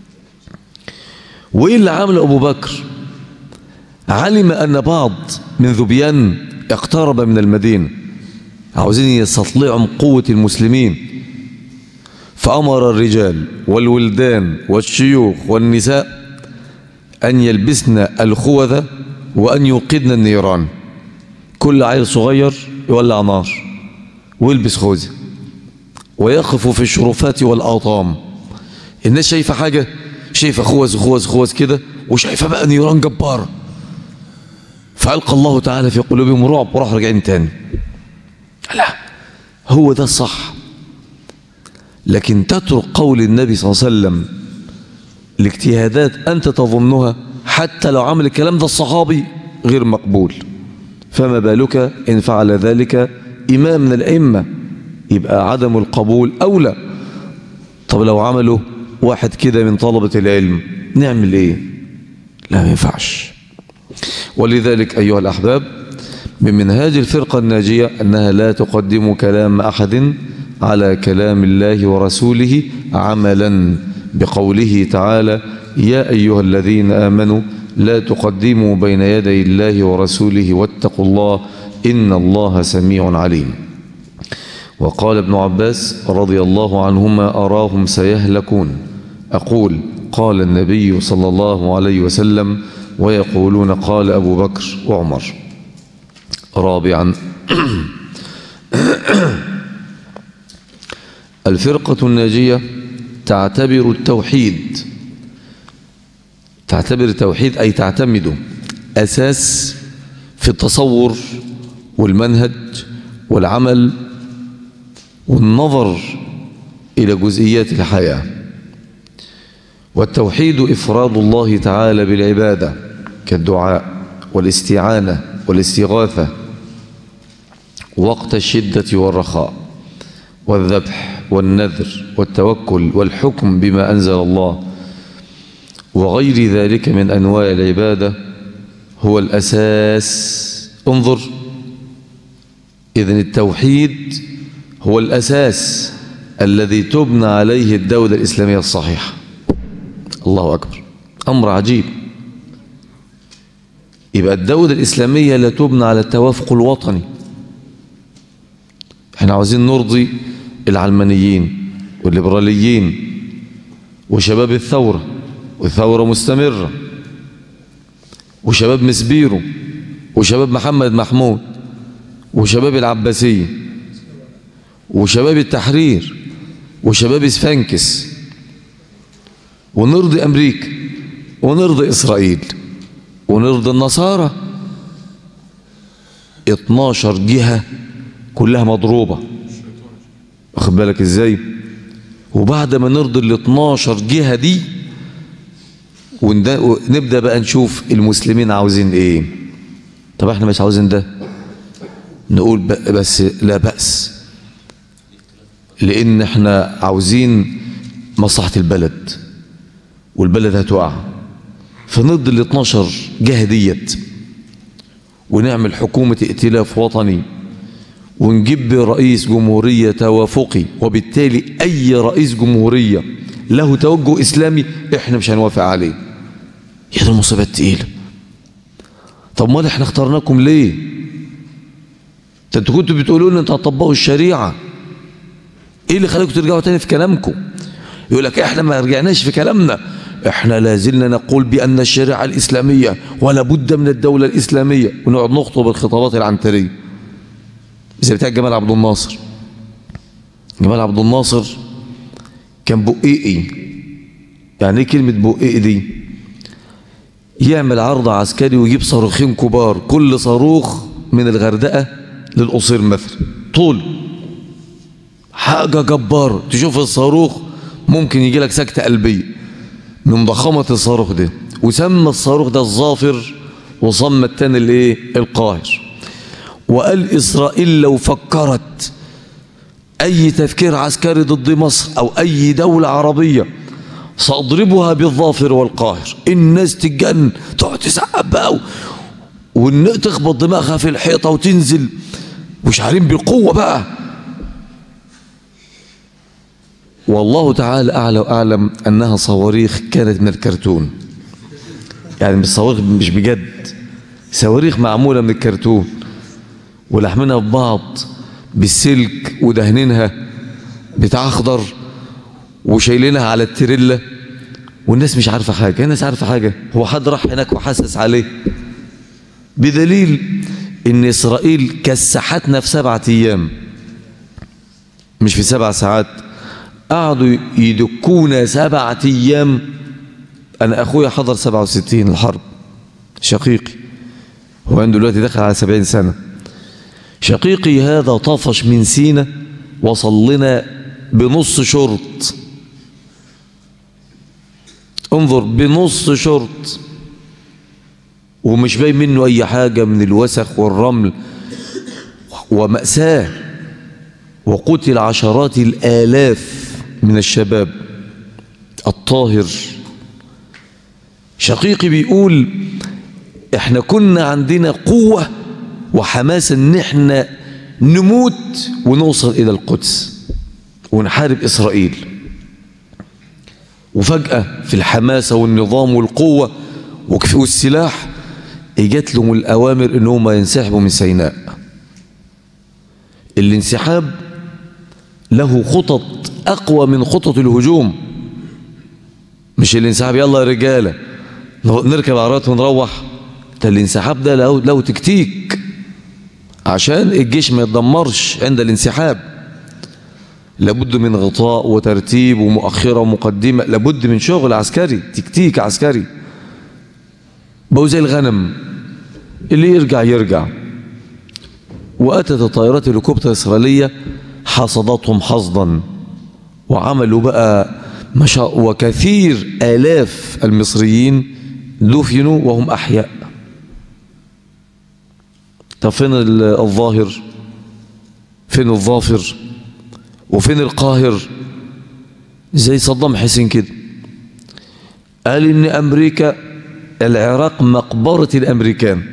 وايه اللي عمله ابو بكر علم أن بعض من ذبيان اقترب من المدينة عاوزين يستطلعوا قوة المسلمين فأمر الرجال والولدان والشيوخ والنساء أن يلبسن الخوذة وأن يوقدن النيران كل عيل صغير يولع نار ويلبس خوذة ويقف في الشرفات والأطام الناس شايفة حاجة شايفة خوذ خوذ خوذ كده وشايفة بقى نيران جبارة فألقى الله تعالى في قلوبهم رعب وراح راجعين تاني لا هو ده الصح لكن تترك قول النبي صلى الله عليه وسلم لاجتهادات أنت تظنها حتى لو عمل الكلام ده الصحابي غير مقبول فما بالك إن فعل ذلك إمام من الأئمة يبقى عدم القبول أولى طب لو عمله واحد كده من طلبة العلم نعمل إيه لا ما ينفعش ولذلك أيها الأحباب من منهاج الفرقة الناجية أنها لا تقدم كلام أحد على كلام الله ورسوله عملا بقوله تعالى يا أيها الذين آمنوا لا تقدموا بين يدي الله ورسوله واتقوا الله إن الله سميع عليم وقال ابن عباس رضي الله عنهما أراهم سيهلكون أقول قال النبي صلى الله عليه وسلم ويقولون قال أبو بكر وعمر رابعا الفرقة الناجية تعتبر التوحيد تعتبر التوحيد أي تعتمد أساس في التصور والمنهج والعمل والنظر إلى جزئيات الحياة والتوحيد إفراد الله تعالى بالعبادة كالدعاء والاستعانة والاستغاثة وقت الشدة والرخاء والذبح والنذر والتوكل والحكم بما أنزل الله وغير ذلك من أنواع العبادة هو الأساس انظر إذن التوحيد هو الأساس الذي تبنى عليه الدولة الإسلامية الصحيحة الله أكبر أمر عجيب يبقى الدولة الإسلامية لا تبنى على التوافق الوطني احنا عاوزين نرضي العلمانيين والليبراليين وشباب الثورة والثورة مستمرة وشباب مسبيرو وشباب محمد محمود وشباب العباسية وشباب التحرير وشباب سفنكس ونرضي أمريكا ونرضي إسرائيل ونرضي النصارى 12 جهة كلها مضروبة واخد بالك ازاي وبعد ما نرضي ال 12 جهة دي ونبدأ بقى نشوف المسلمين عاوزين ايه طب احنا مش عاوزين ده نقول بس لا بأس لان احنا عاوزين مصلحة البلد والبلد هتقع فنرضي ال 12 جهة ديت ونعمل حكومة ائتلاف وطني ونجيب رئيس جمهورية توافقي وبالتالي أي رئيس جمهورية له توجه إسلامي إحنا مش هنوافق عليه يا ده المصيبة التقيلة طب ما احنا اخترناكم ليه ده انتوا كنتوا بتقولوا لنا انتوا هتطبقوا الشريعة ايه اللي خلاكم ترجعوا تاني في كلامكم يقول لك احنا ما رجعناش في كلامنا احنا لازلنا نقول بأن الشريعة الإسلامية ولا بد من الدولة الإسلامية ونقعد نخطب الخطابات العنترية زي بتاع جمال عبد الناصر جمال عبد الناصر كان بقيقي يعني ايه كلمة بقيقي دي يعمل عرض عسكري ويجيب صاروخين كبار كل صاروخ من الغردقة للقصير مثلا طول حاجة جبارة تشوف الصاروخ ممكن يجي لك سكتة قلبية من ضخامة الصاروخ ده وسمى الصاروخ ده الظافر وصمى التاني الايه القاهر وقال إسرائيل لو فكرت أي تفكير عسكري ضد مصر أو أي دولة عربية سأضربها بالظافر والقاهر الناس تتجن تقعد تسقف بقى وتخبط دماغها في الحيطة وتنزل وشعرين بالقوة بقى والله تعالى أعلى وأعلم أنها صواريخ كانت من الكرتون يعني مش صواريخ مش بجد صواريخ معمولة من الكرتون ولحمنا في بعض بالسلك ودهنينها بتاع أخضر وشايلينها على التريلا والناس مش عارفة حاجة الناس عارفة حاجة هو حد راح هناك وحسس عليه بدليل ان اسرائيل كسحتنا في سبعة ايام مش في سبع ساعات قعدوا يدكونا سبعة ايام انا اخويا حضر سبعة وستين الحرب شقيقي هو عنده دلوقتي دخل على سبعين سنة شقيقي هذا طفش من سينا وصل لنا بنص شرط انظر بنص شرط ومش باين منه أي حاجة من الوسخ والرمل ومأساة وقتل عشرات الآلاف من الشباب الطاهر شقيقي بيقول احنا كنا عندنا قوة وحماس ان احنا نموت ونوصل الى القدس ونحارب اسرائيل وفجأة في الحماسة والنظام والقوة والسلاح اجت لهم الأوامر ان هم ينسحبوا من سيناء الانسحاب له خطط أقوى من خطط الهجوم مش الانسحاب يلا يا رجالة نركب عربات ونروح ده الانسحاب ده له, له تكتيك عشان الجيش ما يتدمرش عند الانسحاب لابد من غطاء وترتيب ومؤخرة ومقدمة لابد من شغل عسكري تكتيك عسكري بقوا زي الغنم اللي يرجع يرجع وأتت الطائرات الهليكوبتر الإسرائيلية حصدتهم حصدا وعملوا بقى مشاء وكثير آلاف المصريين دفنوا وهم أحياء طب فين الظاهر فين الظافر وفين القاهر زي صدام حسين كده قال ان امريكا العراق مقبرة الامريكان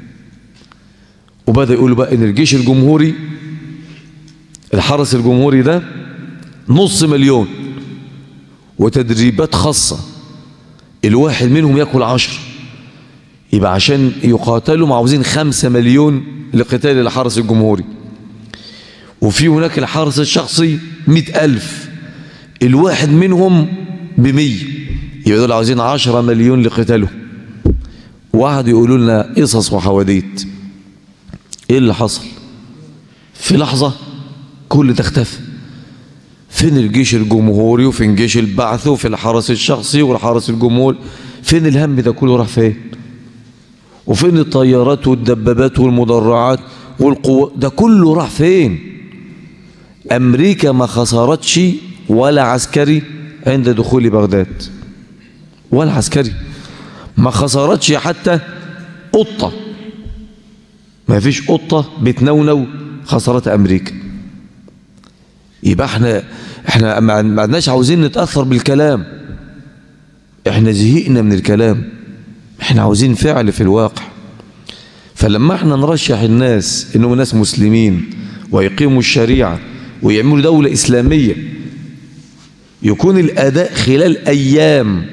وبدأ يقولوا بقى ان الجيش الجمهوري الحرس الجمهوري ده نص مليون وتدريبات خاصة الواحد منهم ياكل عشر يبقى عشان يقاتلوا عاوزين خمسة مليون لقتال الحرس الجمهوري وفي هناك الحرس الشخصي مئة ألف الواحد منهم بمية يبقى دول عاوزين عشرة مليون لقتاله واحد يقولوا لنا قصص وحواديت ايه اللي حصل في لحظة كل ده اختفى فين الجيش الجمهوري وفين جيش البعث وفي الحرس الشخصي والحرس الجمهوري فين الهم ده كله راح فين وفين الطيارات والدبابات والمدرعات والقوة ده كله راح فين أمريكا ما خسرتش ولا عسكري عند دخول بغداد ولا عسكري ما خسرتش حتى قطة ما فيش قطة بتنونو خسرت أمريكا يبقى احنا احنا ما عدناش عاوزين نتأثر بالكلام احنا زهقنا من الكلام احنا عاوزين فعل في الواقع فلما احنا نرشح الناس انهم ناس مسلمين ويقيموا الشريعة ويعملوا دولة إسلامية يكون الأداء خلال أيام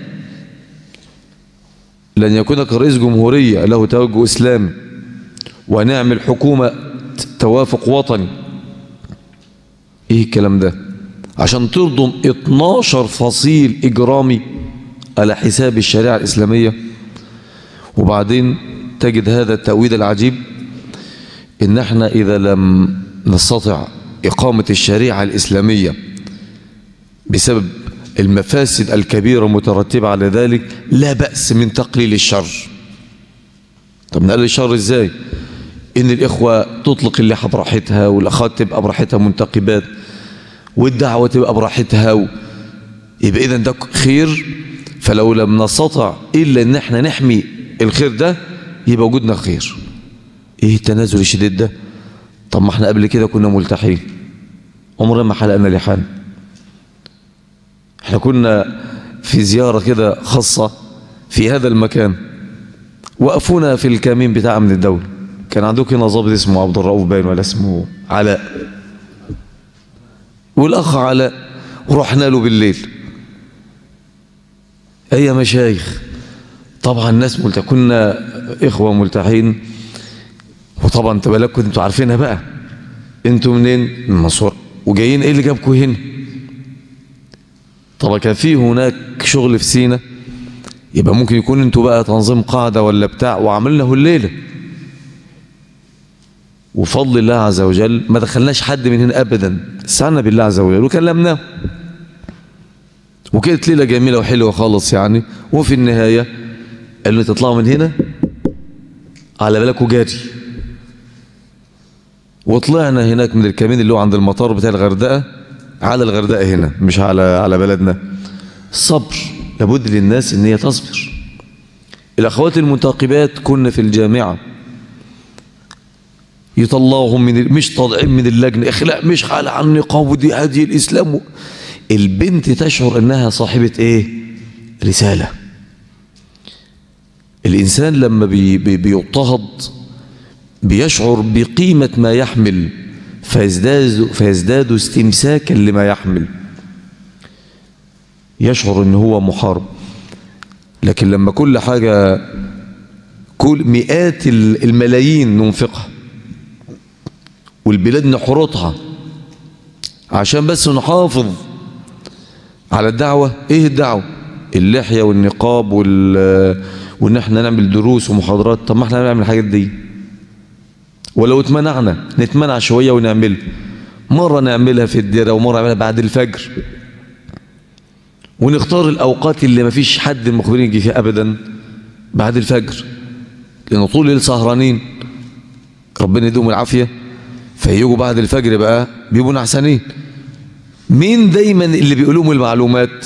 لن يكون كرئيس جمهورية له توجه إسلامي ونعمل حكومة توافق وطني إيه الكلام ده عشان ترضم 12 فصيل إجرامي على حساب الشريعة الإسلامية وبعدين تجد هذا التأويل العجيب إن احنا إذا لم نستطع إقامة الشريعة الإسلامية بسبب المفاسد الكبيرة المترتبة على ذلك لا بأس من تقليل الشر طب نقلل الشر إزاي إن الإخوة تطلق اللحى براحتها والأخوات تبقى براحتها منتقبات والدعوة تبقى براحتها و... يبقى إذا ده خير فلو لم نستطع إلا إن احنا نحمي الخير ده يبقى وجودنا خير إيه التنازل الشديد ده طب ما احنا قبل كده كنا ملتحين عمرنا ما حلقنا لحان احنا كنا في زيارة كده خاصة في هذا المكان وقفونا في الكمين بتاع امن الدولة كان عندك هنا ظابط اسمه عبد الرؤوف باين ولا اسمه علاء والاخ علاء رحنا له بالليل اي مشايخ طبعا الناس ملتح كنا اخوه ملتحين وطبعا انت بالك انتوا عارفينها بقى انتوا منين من المنصوره وجايين ايه اللي جابكم هنا طبعا كان في هناك شغل في سينا يبقى ممكن يكون انتوا بقى تنظيم قاعدة ولا بتاع وعملناه الليلة وفضل الله عز وجل ما دخلناش حد من هنا ابدا استعنا بالله عز وجل وكلمناه وكانت ليلة جميلة وحلوة خالص يعني وفي النهاية قالوا تطلعوا من هنا على بالك وجاري وطلعنا هناك من الكمين اللي هو عند المطار بتاع الغردقة على الغردقة هنا مش على على بلدنا الصبر لابد للناس ان هي تصبر الاخوات المنتقبات كنا في الجامعة يطلعوهم من مش طالعين من اللجنة اخلاق مش خالع عن النقاب ودي هدي الاسلام البنت تشعر انها صاحبة ايه رسالة الانسان لما بي بي بيضطهد بيشعر بقيمة ما يحمل فيزداد, فيزداد استمساكا لما يحمل يشعر ان هو محارب لكن لما كل حاجة كل مئات الملايين ننفقها والبلاد نحرطها عشان بس نحافظ على الدعوة ايه الدعوة اللحية والنقاب وال وان احنا نعمل دروس ومحاضرات طب ما احنا نعمل الحاجات دي ولو اتمنعنا نتمنع شوية ونعمل مرة نعملها في الديرة ومرة نعملها بعد الفجر ونختار الأوقات اللي ما فيش حد المخبرين يجي فيها أبدا بعد الفجر لأنه طول الليل سهرانين ربنا يديهم العافية فيجوا بعد الفجر بقى بيبقوا نعسانين مين دايما اللي بيقول لهم المعلومات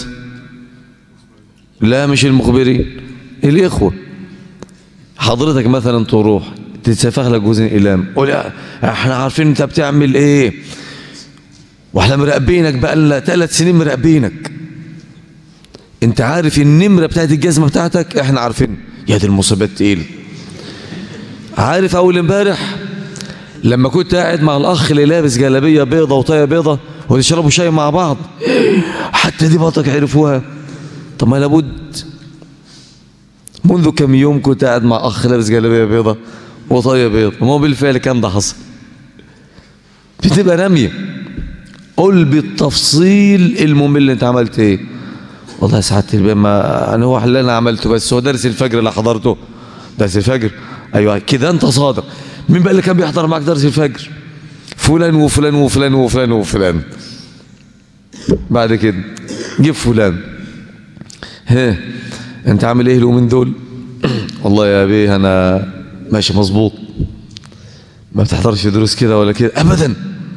لا مش المخبرين الإخوة حضرتك مثلا تروح تتسفخ لك جوز الإلام قول احنا عارفين انت بتعمل ايه واحنا مراقبينك بقى لنا ثلاث سنين مراقبينك انت عارف النمرة بتاعت الجزمة بتاعتك احنا عارفين يا دي المصيبات تقيل عارف اول امبارح لما كنت قاعد مع الاخ اللي لابس جلابيه بيضه وطايه بيضه وتشربوا شاي مع بعض حتى دي بطك عرفوها طب ما لابد منذ كم يوم كنت قاعد مع اخ لابس جلابيه بيضه وطايه بيض ما هو بالفعل كان ده حصل بتبقى رميه قول بالتفصيل الممل اللي انت عملت ايه والله سعادة البيه ما انا هو اللي انا عملته بس هو درس الفجر اللي حضرته درس الفجر ايوه كده انت صادق مين بقى اللي كان بيحضر معاك درس الفجر فلان وفلان وفلان وفلان وفلان بعد كده جيب فلان ها انت عامل ايه اليومين دول والله يا بيه انا ماشي مظبوط ما بتحضرش دروس كده ولا كده ابدا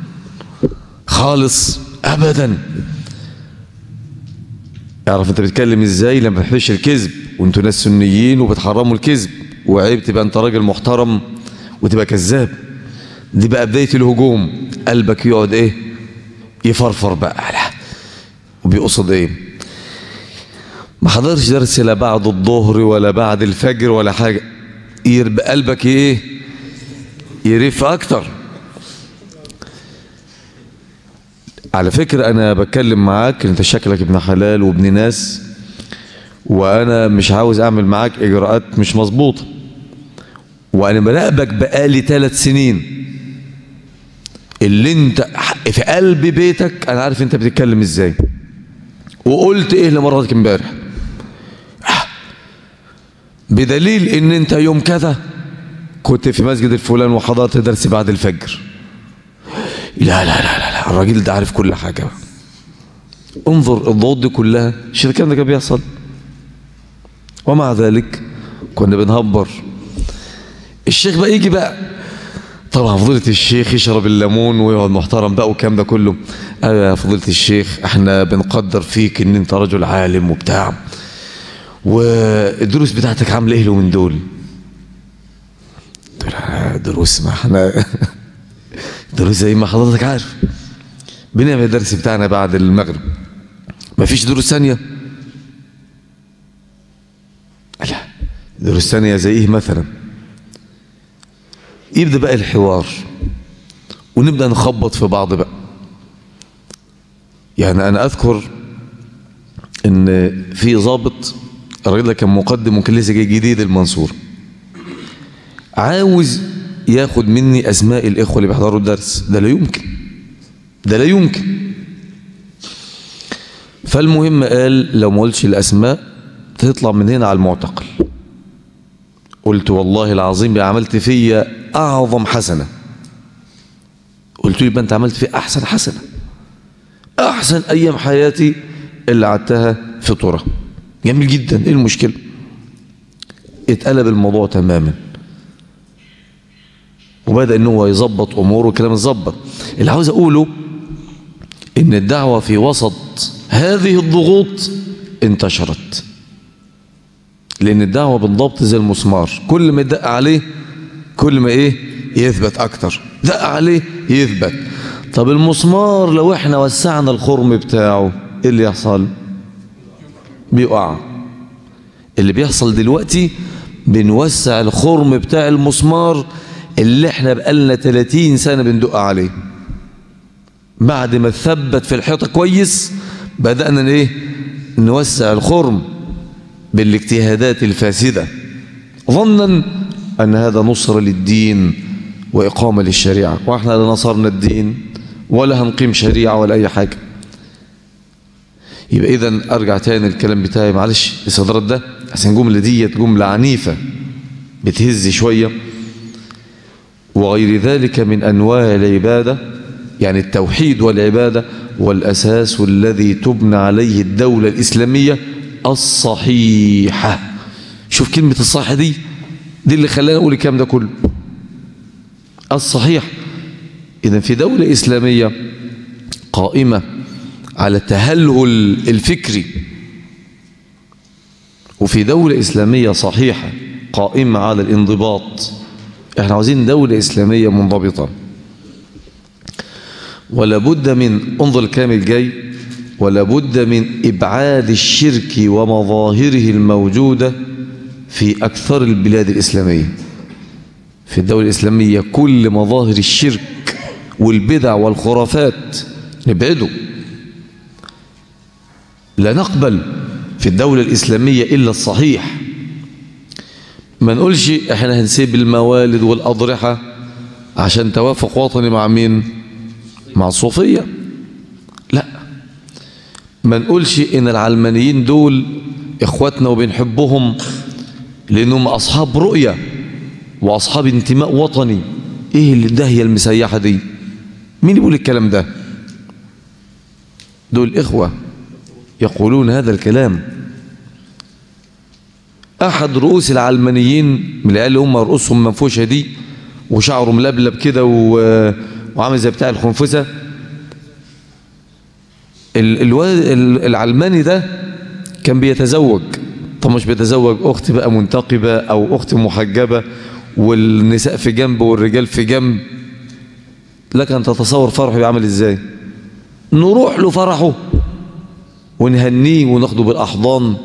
خالص ابدا اعرف انت بتتكلم ازاي لما بتحبش الكذب وانتوا ناس سنيين وبتحرموا الكذب وعيب تبقى انت راجل محترم وتبقى كذاب دي بقى بدايه الهجوم قلبك يقعد ايه يفرفر بقى لا وبيقصد ايه ما حضرش درس لا بعد الظهر ولا بعد الفجر ولا حاجه يبقى قلبك ايه يرف اكتر على فكرة أنا بتكلم معاك أنت شكلك ابن حلال وابن ناس وأنا مش عاوز أعمل معاك إجراءات مش مظبوطة وأنا براقبك بقالي ثلاث سنين اللي أنت في قلب بيتك أنا عارف أنت بتتكلم إزاي وقلت إيه لمراتك امبارح بدليل ان انت يوم كذا كنت في مسجد الفلان وحضرت درس بعد الفجر لا لا لا لا, لا. الراجل ده عارف كل حاجة بقى. انظر الضوء دي كلها مش الكلام ده كان بيحصل ومع ذلك كنا بنهبر الشيخ بقى يجي بقى طبعا فضيلة الشيخ يشرب الليمون ويقعد محترم بقى والكلام ده كله قال يا فضيلة الشيخ احنا بنقدر فيك ان انت رجل عالم وبتاع والدروس بتاعتك عامله ايه من دول قلت له دروس ما احنا دروس زي ما حضرتك عارف بنعمل الدرس بتاعنا بعد المغرب ما فيش دروس ثانيه لا دروس ثانيه زي ايه مثلا يبدا بقى الحوار ونبدا نخبط في بعض بقى يعني انا اذكر ان في ضابط الراجل ده كان مقدم وكان لسه جاي جديد المنصور عاوز ياخد مني اسماء الاخوه اللي بيحضروا الدرس ده لا يمكن ده لا يمكن فالمهم قال لو ما قلتش الاسماء تطلع من هنا على المعتقل قلت والله العظيم عملت فيا اعظم حسنه قلت له يبقى انت عملت فيا احسن حسنه احسن ايام حياتي اللي قعدتها في طرة جميل جدا ايه المشكله اتقلب الموضوع تماما وبدا ان هو يظبط اموره وكلام اتظبط اللي عاوز اقوله ان الدعوه في وسط هذه الضغوط انتشرت لان الدعوه بالضبط زي المسمار كل ما يدق عليه كل ما ايه يثبت اكتر دق عليه يثبت طب المسمار لو احنا وسعنا الخرم بتاعه ايه اللي يحصل بيقع اللي بيحصل دلوقتي بنوسع الخرم بتاع المسمار اللي احنا بقالنا 30 سنة بندق عليه بعد ما ثبت في الحيطة كويس بدأنا ايه نوسع الخرم بالاجتهادات الفاسدة ظنا أن هذا نصر للدين وإقامة للشريعة وإحنا لا نصرنا الدين ولا هنقيم شريعة ولا أي حاجة يبقى إذا أرجع تاني الكلام بتاعي معلش الصدرات ده عشان الجملة ديت جملة عنيفة بتهز شوية وغير ذلك من أنواع العبادة يعني التوحيد والعبادة والأساس الذي تبنى عليه الدولة الإسلامية الصحيحة شوف كلمة الصحيحة دي دي اللي خلاني أقول الكلام ده كله الصحيح إذا في دولة إسلامية قائمة على التهلهل الفكري وفي دولة إسلامية صحيحة قائمة على الانضباط احنا عاوزين دولة إسلامية منضبطة ولا بد من انظر الكلام الجاي ولا بد من إبعاد الشرك ومظاهره الموجودة في أكثر البلاد الإسلامية في الدولة الإسلامية كل مظاهر الشرك والبدع والخرافات نبعده لا نقبل في الدولة الإسلامية إلا الصحيح ما نقولش احنا هنسيب الموالد والأضرحة عشان توافق وطني مع مين مع الصوفية لا ما نقولش ان العلمانيين دول اخواتنا وبنحبهم لانهم اصحاب رؤية واصحاب انتماء وطني ايه اللي الدهية المسيحة دي مين يقول الكلام ده دول اخوة يقولون هذا الكلام احد رؤوس العلمانيين من العيال اللي هم رؤوسهم منفوشه دي وشعره ملبلب كده و... وعامل زي بتاع الخنفسه ال... الواد العلماني ده كان بيتزوج طب مش بيتزوج اخت بقى منتقبه او اخت محجبه والنساء في جنب والرجال في جنب لك ان تتصور فرحه بيعمل ازاي نروح له فرحه ونهنيه وناخده بالاحضان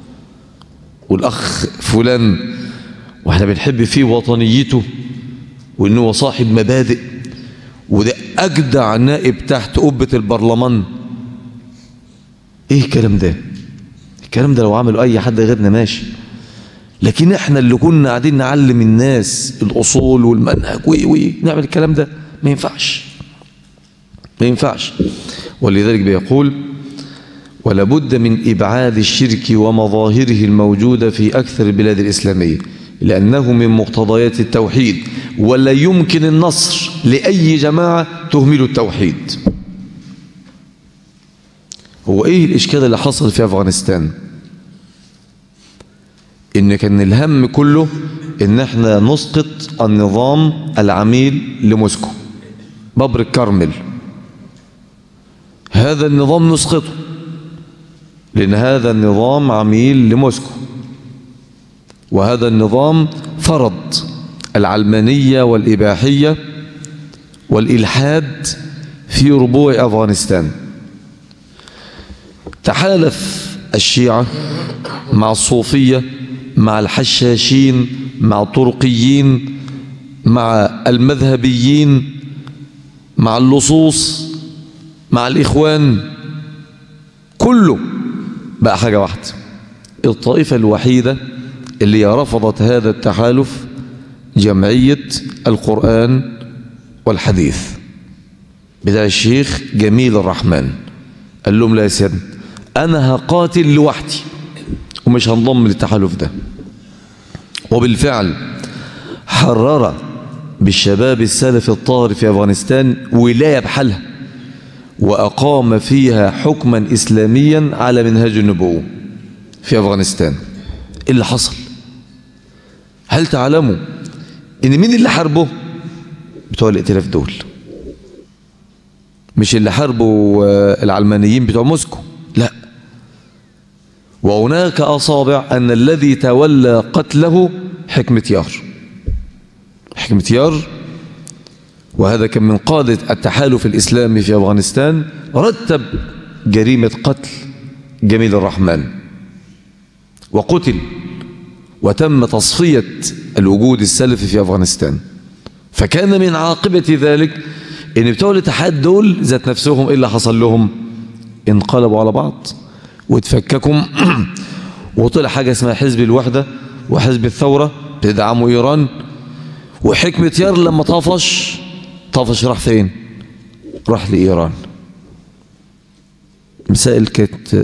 والاخ فلان واحنا بنحب فيه وطنيته وانه هو صاحب مبادئ وده اجدع نائب تحت قبه البرلمان ايه الكلام ده الكلام ده لو عمله اي حد غيرنا ماشي لكن احنا اللي كنا قاعدين نعلم الناس الاصول والمنهج وي وي نعمل الكلام ده ما ينفعش ما ينفعش ولذلك بيقول ولا بد من إبعاد الشرك ومظاهره الموجودة في أكثر البلاد الإسلامية لأنه من مقتضيات التوحيد ولا يمكن النصر لأي جماعة تهمل التوحيد هو إيه الإشكال اللي حصل في أفغانستان إن كان الهم كله ان احنا نسقط النظام العميل لموسكو ببر الكرمل هذا النظام نسقطه لأن هذا النظام عميل لموسكو وهذا النظام فرض العلمانية والإباحية والإلحاد في ربوع أفغانستان تحالف الشيعة مع الصوفية مع الحشاشين مع الطرقيين مع المذهبيين مع اللصوص مع الإخوان كله بقى حاجة واحدة الطائفة الوحيدة اللي رفضت هذا التحالف جمعية القرآن والحديث بتاع الشيخ جميل الرحمن قال لهم لا يا سيدنا أنا هقاتل لوحدي ومش هنضم للتحالف ده وبالفعل حرر بالشباب السلفي الطاهر في أفغانستان ولاية بحالها وأقام فيها حكما إسلاميا على منهاج النبوة في أفغانستان إيه اللي حصل هل تعلموا إن مين اللي حاربه بتوع الائتلاف دول مش اللي حاربوا العلمانيين بتوع موسكو لا وهناك أصابع أن الذي تولى قتله حكمة يار حكمة يار وهذا كان من قادة التحالف الإسلامي في أفغانستان رتب جريمة قتل جميل الرحمن وقتل وتم تصفية الوجود السلفي في أفغانستان فكان من عاقبة ذلك ان بتوع الاتحاد دول ذات نفسهم ايه اللي حصل لهم انقلبوا على بعض وتفككوا وطلع حاجة اسمها حزب الوحدة وحزب الثورة بتدعموا إيران وحكمة يار لما طفش طفش راح فين راح لإيران مسائل كانت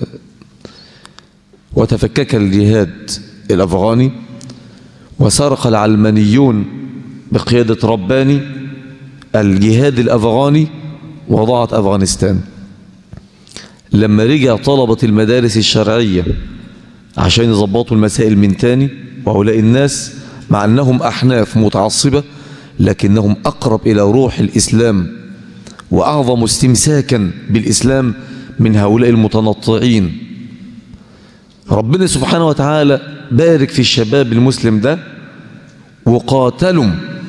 وتفكك الجهاد الأفغاني وسرق العلمانيون بقيادة رباني الجهاد الأفغاني وضعت أفغانستان لما رجع طلبة المدارس الشرعية عشان يظبطوا المسائل من تاني وهؤلاء الناس مع أنهم أحناف متعصبة لكنهم أقرب إلى روح الإسلام وأعظم استمساكا بالإسلام من هؤلاء المتنطعين ربنا سبحانه وتعالى بارك في الشباب المسلم ده وقاتلوا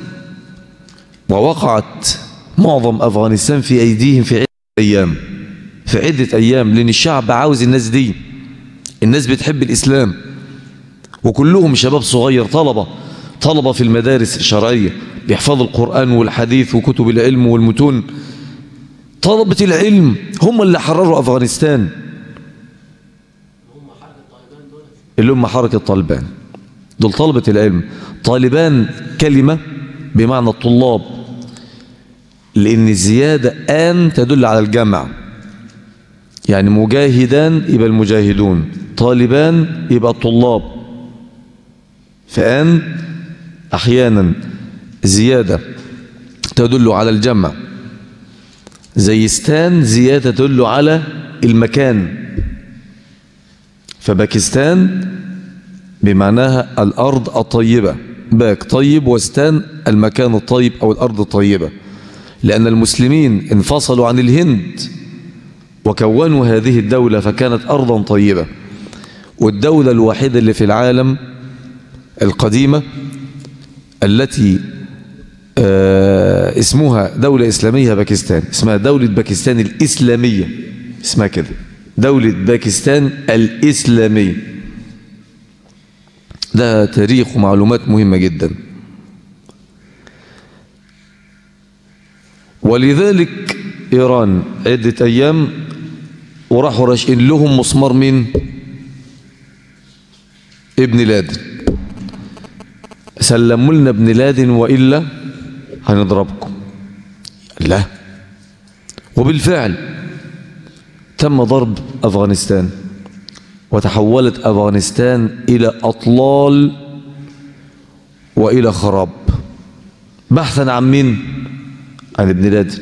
ووقعت معظم أفغانستان في أيديهم في عدة أيام في عدة أيام لأن الشعب عاوز الناس دي الناس بتحب الإسلام وكلهم شباب صغير طلبة طلبة في المدارس الشرعية بيحفظوا القرآن والحديث وكتب العلم والمتون طلبة العلم هم اللي حرروا أفغانستان اللي هم حركة طالبان دول طلبة العلم طالبان كلمة بمعنى الطلاب لأن الزيادة آن تدل على الجمع يعني مجاهدان يبقى المجاهدون طالبان يبقى الطلاب فآن أحيانا زيادة تدل على الجمع زيستان زيادة تدل على المكان فباكستان بمعناها الأرض الطيبة باك طيب وستان المكان الطيب أو الأرض الطيبة لأن المسلمين انفصلوا عن الهند وكونوا هذه الدولة فكانت أرضا طيبة والدولة الوحيدة اللي في العالم القديمة التي آه اسمها دولة إسلامية باكستان اسمها دولة باكستان الإسلامية اسمها كده دولة باكستان الإسلامية ده تاريخ ومعلومات مهمة جدا ولذلك إيران عدة أيام وراحوا راشقين لهم مسمار مين ابن لادن سلموا لنا ابن لادن وإلا هنضربكم لا وبالفعل تم ضرب أفغانستان وتحولت أفغانستان إلى أطلال وإلى خراب بحثا عن مين عن ابن لادن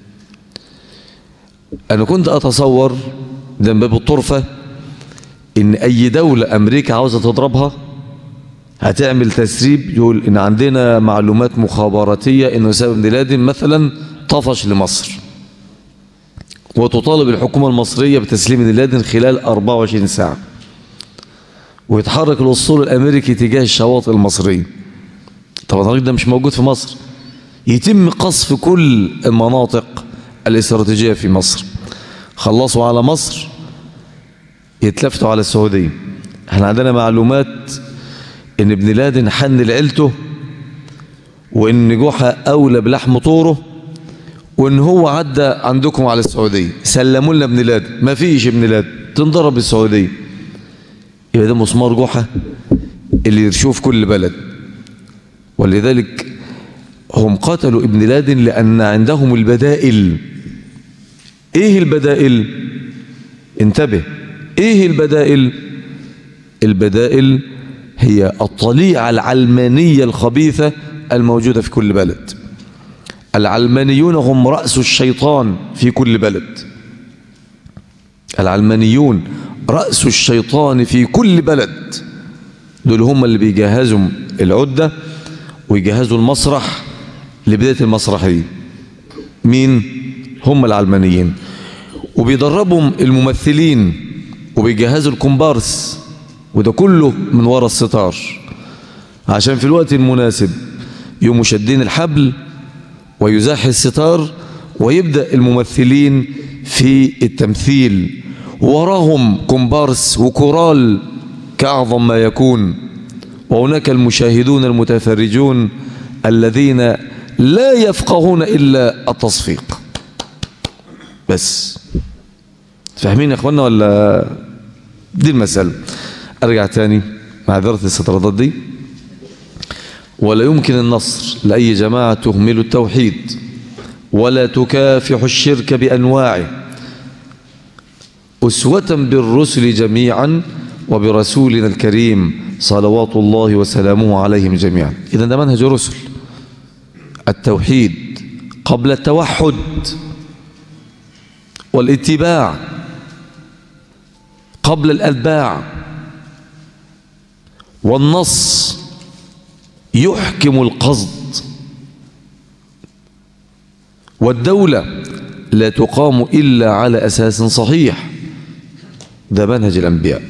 أنا كنت أتصور ده من باب الطرفة إن أي دولة أمريكا عاوزة تضربها هتعمل تسريب يقول ان عندنا معلومات مخابراتية ان اسامة بن لادن مثلا طفش لمصر وتطالب الحكومة المصرية بتسليم بن لادن خلال 24 ساعة ويتحرك الاسطول الامريكي تجاه الشواطئ المصرية طبعا الراجل ده مش موجود في مصر يتم قصف كل المناطق الاستراتيجية في مصر خلصوا على مصر يتلفتوا على السعودية احنا عندنا معلومات ان ابن لادن حن لعيلته وان جحا اولى بلحم طوره وان هو عدى عندكم على السعودية سلموا لنا ابن لادن ما فيش ابن لادن تنضرب السعودية يبقى ده مسمار جحا اللي يرشوه في كل بلد ولذلك هم قتلوا ابن لادن لأن عندهم البدائل ايه البدائل انتبه ايه البدائل البدائل هي الطليعة العلمانية الخبيثة الموجودة في كل بلد العلمانيون هم رأس الشيطان في كل بلد العلمانيون رأس الشيطان في كل بلد دول هم اللي بيجهزوا العدة ويجهزوا المسرح لبداية المسرحية مين؟ هم العلمانيين وبيدربهم الممثلين وبيجهزوا الكومبارس وده كله من وراء الستار عشان في الوقت المناسب يقوموا شادين الحبل ويزاح الستار ويبدأ الممثلين في التمثيل وراهم كومبارس وكورال كأعظم ما يكون وهناك المشاهدون المتفرجون الذين لا يفقهون إلا التصفيق بس فاهمين يا اخوانا ولا دي المسألة ارجع تاني معذرة الاستطرادات دي ولا يمكن النصر لأي جماعة تهمل التوحيد ولا تكافح الشرك بأنواعه أسوة بالرسل جميعا وبرسولنا الكريم صلوات الله وسلامه عليهم جميعا إذا ده منهج الرسل التوحيد قبل التوحد والاتباع قبل الأتباع والنص يحكم القصد والدولة لا تقام إلا على أساس صحيح ده منهج الأنبياء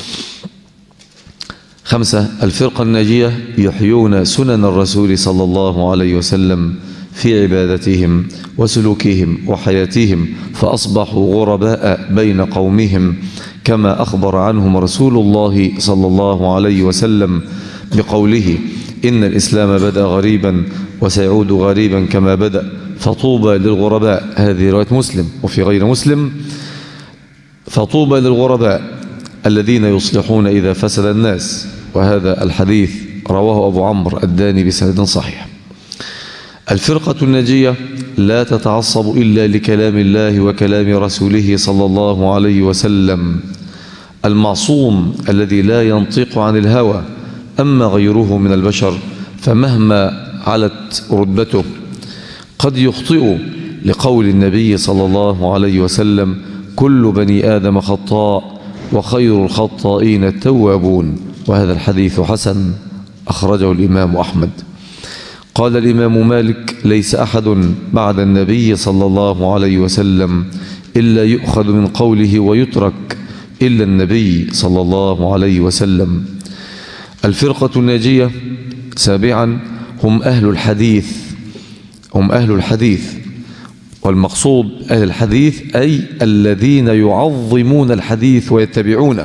خمسة الفرقة الناجية يحيون سنن الرسول صلى الله عليه وسلم في عبادتهم وسلوكهم وحياتهم فأصبحوا غرباء بين قومهم كما أخبر عنهم رسول الله صلى الله عليه وسلم بقوله إن الإسلام بدأ غريبا وسيعود غريبا كما بدأ فطوبى للغرباء هذه رواية مسلم وفي غير مسلم فطوبى للغرباء الذين يصلحون إذا فسد الناس وهذا الحديث رواه أبو عمرو الداني بسند صحيح الفرقة الناجية لا تتعصب إلا لكلام الله وكلام رسوله صلى الله عليه وسلم المعصوم الذي لا ينطق عن الهوى أما غيره من البشر فمهما علت رتبته قد يخطئ لقول النبي صلى الله عليه وسلم كل بني آدم خطاء وخير الخطائين التوابون وهذا الحديث حسن أخرجه الإمام أحمد قال الإمام مالك ليس أحد بعد النبي صلى الله عليه وسلم إلا يؤخذ من قوله ويترك إلا النبي صلى الله عليه وسلم الفرقة الناجية سابعا هم أهل الحديث هم أهل الحديث والمقصود أهل الحديث أي الذين يعظمون الحديث ويتبعونه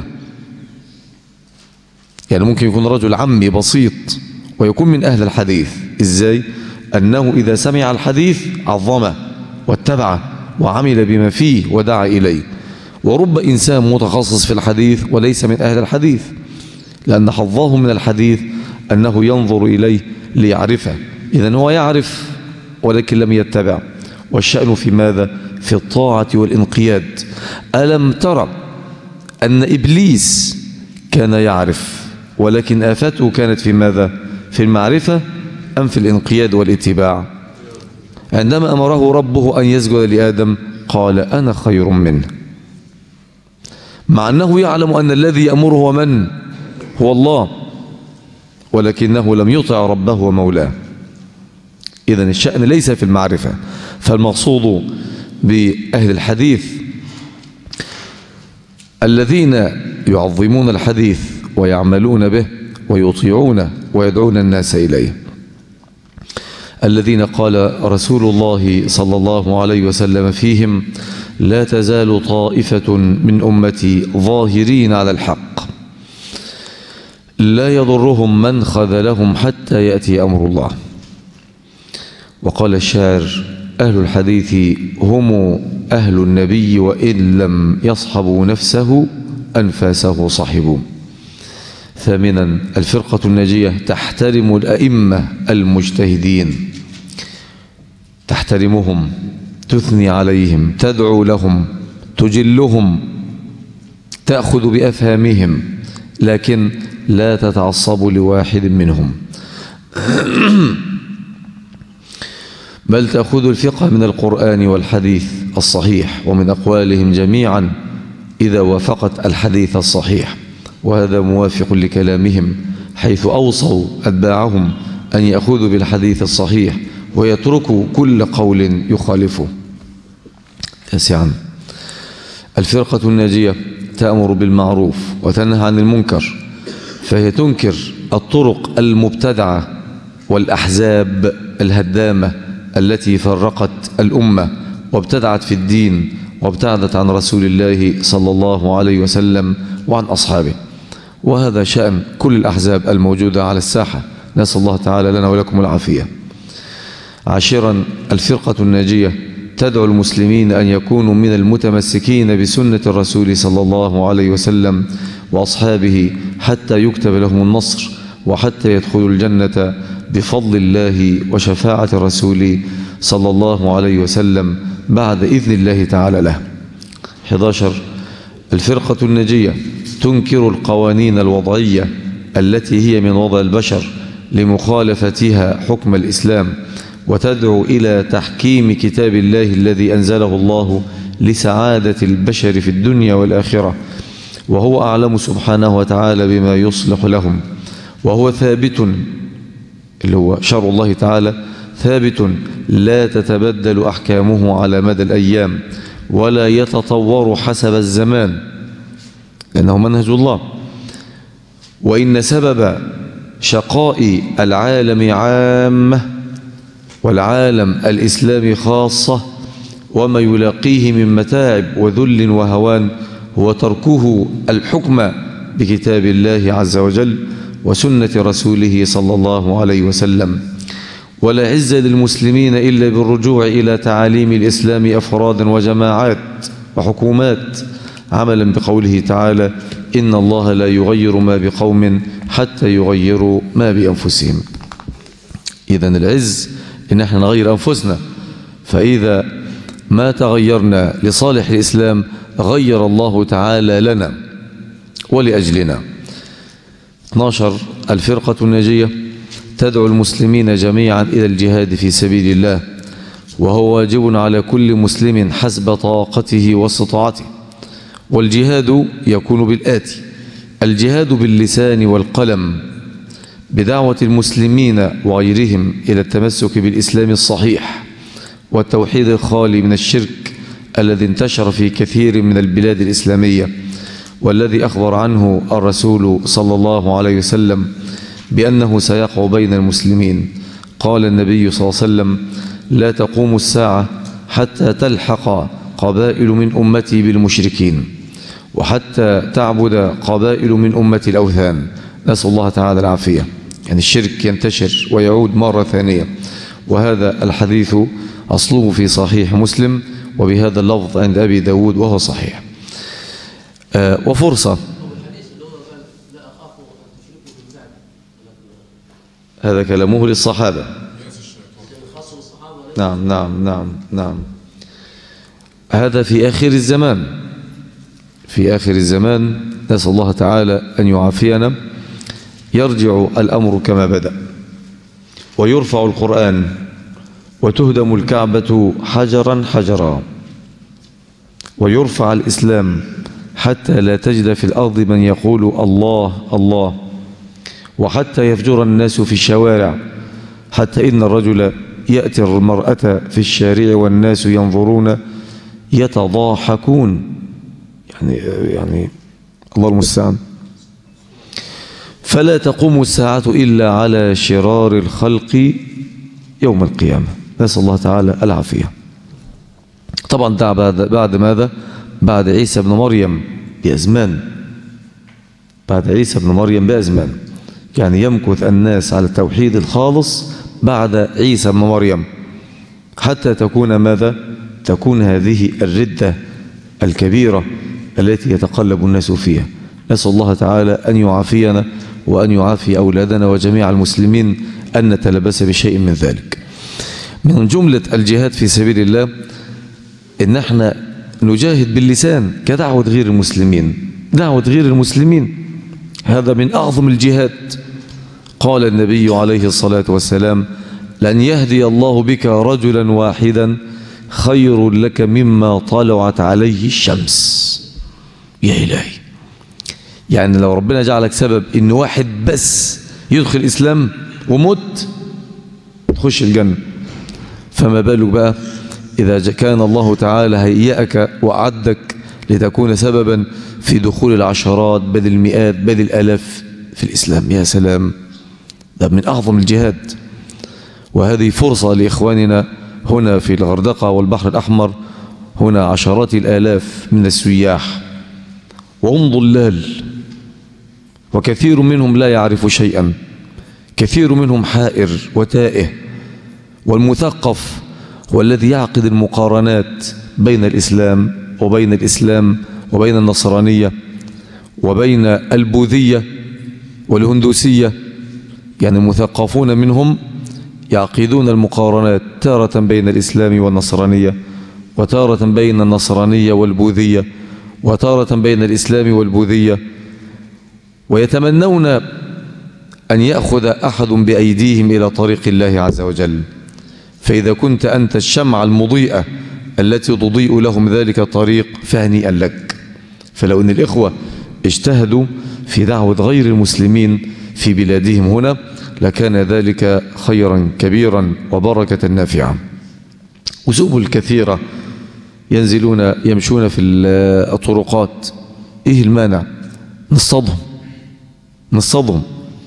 يعني ممكن يكون رجل عمي بسيط ويكون من أهل الحديث إزاي؟ أنه إذا سمع الحديث عظمه واتبعه وعمل بما فيه ودعا إليه ورب إنسان متخصص في الحديث وليس من أهل الحديث لأن حظاه من الحديث أنه ينظر إليه ليعرفه إذن هو يعرف ولكن لم يتبع والشأن في ماذا؟ في الطاعة والإنقياد ألم ترى أن إبليس كان يعرف ولكن آفته كانت في ماذا؟ في المعرفة أم في الانقياد والاتباع عندما أمره ربه أن يسجد لآدم قال أنا خير منه مع أنه يعلم أن الذي يأمره من هو الله ولكنه لم يطع ربه ومولاه إذا الشأن ليس في المعرفة فالمقصود بأهل الحديث الذين يعظمون الحديث ويعملون به ويطيعونه ويدعون الناس إليه الذين قال رسول الله صلى الله عليه وسلم فيهم لا تزال طائفة من أمتي ظاهرين على الحق لا يضرهم من خذلهم حتى يأتي أمر الله وقال الشاعر أهل الحديث هم أهل النبي وإن لم يصحبوا نفسه أنفاسه صحبوا ثامنا الفرقة الناجية تحترم الأئمة المجتهدين تحترمهم تثني عليهم تدعو لهم تجلهم تأخذ بأفهامهم لكن لا تتعصب لواحد منهم بل تأخذ الفقه من القرآن والحديث الصحيح ومن أقوالهم جميعا إذا وافقت الحديث الصحيح وهذا موافق لكلامهم حيث أوصوا أتباعهم أن يأخذوا بالحديث الصحيح ويتركوا كل قول يخالفه تاسعا الفرقة الناجية تأمر بالمعروف وتنهى عن المنكر فهي تنكر الطرق المبتدعة والأحزاب الهدامة التي فرقت الأمة وابتدعت في الدين وابتعدت عن رسول الله صلى الله عليه وسلم وعن أصحابه وهذا شأن كل الأحزاب الموجودة على الساحة نسأل الله تعالى لنا ولكم العافية عاشرا الفرقة الناجية تدعو المسلمين أن يكونوا من المتمسكين بسنة الرسول صلى الله عليه وسلم وأصحابه حتى يكتب لهم النصر وحتى يدخلوا الجنة بفضل الله وشفاعة الرسول صلى الله عليه وسلم بعد إذن الله تعالى له 11 الفرقة النجية تنكر القوانين الوضعية التي هي من وضع البشر لمخالفتها حكم الإسلام وتدعو إلى تحكيم كتاب الله الذي أنزله الله لسعادة البشر في الدنيا والآخرة وهو أعلم سبحانه وتعالى بما يصلح لهم وهو ثابت اللي هو شر الله تعالى ثابت لا تتبدل أحكامه على مدى الأيام ولا يتطور حسب الزمان لأنه منهج الله وإن سبب شقاء العالم عامة والعالم الإسلامي خاصة وما يلاقيه من متاعب وذل وهوان هو تركه الحكم بكتاب الله عز وجل وسنة رسوله صلى الله عليه وسلم ولا عز للمسلمين إلا بالرجوع إلى تعاليم الإسلام أفرادا وجماعات وحكومات عملا بقوله تعالى إن الله لا يغير ما بقوم حتى يغيروا ما بأنفسهم إذا العز إن احنا نغير أنفسنا فإذا ما تغيرنا لصالح الإسلام غير الله تعالى لنا ولأجلنا 12 الفرقة الناجية تدعو المسلمين جميعا إلى الجهاد في سبيل الله وهو واجب على كل مسلم حسب طاقته واستطاعته والجهاد يكون بالآتي الجهاد باللسان والقلم بدعوة المسلمين وغيرهم إلى التمسك بالإسلام الصحيح والتوحيد الخالي من الشرك الذي انتشر في كثير من البلاد الإسلامية والذي أخبر عنه الرسول صلى الله عليه وسلم بأنه سيقع بين المسلمين قال النبي صلى الله عليه وسلم لا تقوم الساعة حتى تلحق قبائل من أمتي بالمشركين وحتى تعبد قبائل من أمة الأوثان نسأل الله تعالى العافية يعني الشرك ينتشر ويعود مرة ثانية وهذا الحديث أصله في صحيح مسلم وبهذا اللفظ عند أبي داود وهو صحيح آه وفرصة هذا كلامه للصحابة نعم نعم نعم نعم هذا في آخر الزمان في آخر الزمان نسأل الله تعالى أن يعافينا يرجع الأمر كما بدأ ويرفع القرآن وتهدم الكعبة حجرا حجرا ويرفع الإسلام حتى لا تجد في الأرض من يقول الله الله وحتى يفجر الناس في الشوارع حتى إن الرجل يأتي المرأة في الشارع والناس ينظرون يتضاحكون يعني يعني الله المستعان فلا تقوم الساعة إلا على شرار الخلق يوم القيامة نسأل الله تعالى العافية طبعا ده بعد, بعد ماذا بعد عيسى بن مريم بأزمان بعد عيسى بن مريم بأزمان يعني يمكث الناس على التوحيد الخالص بعد عيسى بن مريم حتى تكون ماذا تكون هذه الردة الكبيرة التي يتقلب الناس فيها نسأل الله تعالى أن يعافينا وأن يعافي أولادنا وجميع المسلمين أن نتلبس بشيء من ذلك من جملة الجهاد في سبيل الله إن احنا نجاهد باللسان كدعوة غير المسلمين دعوة غير المسلمين هذا من أعظم الجهاد قال النبي عليه الصلاة والسلام لن يهدي الله بك رجلا واحدا خير لك مما طلعت عليه الشمس يا إلهي يعني لو ربنا جعلك سبب إن واحد بس يدخل الإسلام ومت تخش الجنة فما بالك بقى إذا كان الله تعالى هيئك وأعدك لتكون سببا في دخول العشرات بل المئات بل الآلاف في الإسلام يا سلام ده من أعظم الجهاد وهذه فرصة لإخواننا هنا في الغردقة والبحر الأحمر هنا عشرات الآلاف من السياح وهم ضلال وكثير منهم لا يعرف شيئا كثير منهم حائر وتائه والمثقف هو الذي يعقد المقارنات بين الإسلام وبين الإسلام وبين النصرانية وبين البوذية والهندوسية يعني المثقفون منهم يعقدون المقارنات تارة بين الإسلام والنصرانية وتارة بين النصرانية والبوذية وتارة بين الإسلام والبوذية ويتمنون أن يأخذ أحد بأيديهم إلى طريق الله عز وجل فإذا كنت أنت الشمعة المضيئة التي تضيء لهم ذلك الطريق فهنيئا لك فلو أن الإخوة اجتهدوا في دعوة غير المسلمين في بلادهم هنا لكان ذلك خيرا كبيرا وبركة نافعة وسبل كثيرة ينزلون يمشون في الطرقات إيه المانع نصطدهم نصطدهم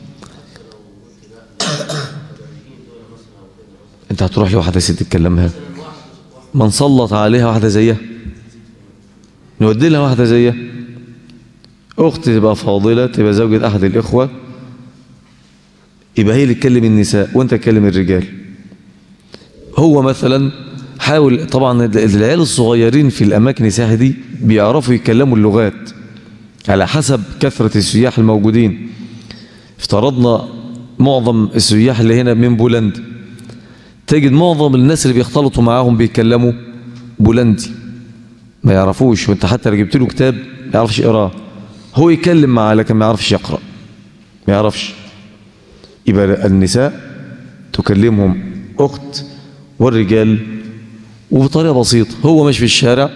انت هتروح لواحدة ست تكلمها ما نسلط عليها واحدة زيها نودي لها واحدة زيها أخت تبقى فاضلة تبقى زوجة أحد الإخوة يبقى هي اللي تكلم النساء وانت تكلم الرجال هو مثلا حاول طبعا العيال الصغيرين في الأماكن السياحية دي بيعرفوا يتكلموا اللغات على حسب كثرة السياح الموجودين افترضنا معظم السياح اللي هنا من بولندا تجد معظم الناس اللي بيختلطوا معاهم بيتكلموا بولندي ما يعرفوش وانت حتى لو جبت له كتاب ما يعرفش يقراه هو يتكلم معاه لكن ما يعرفش يقرا ما يعرفش يبقى النساء تكلمهم اخت والرجال وبطريقه بسيطه هو ماشي في الشارع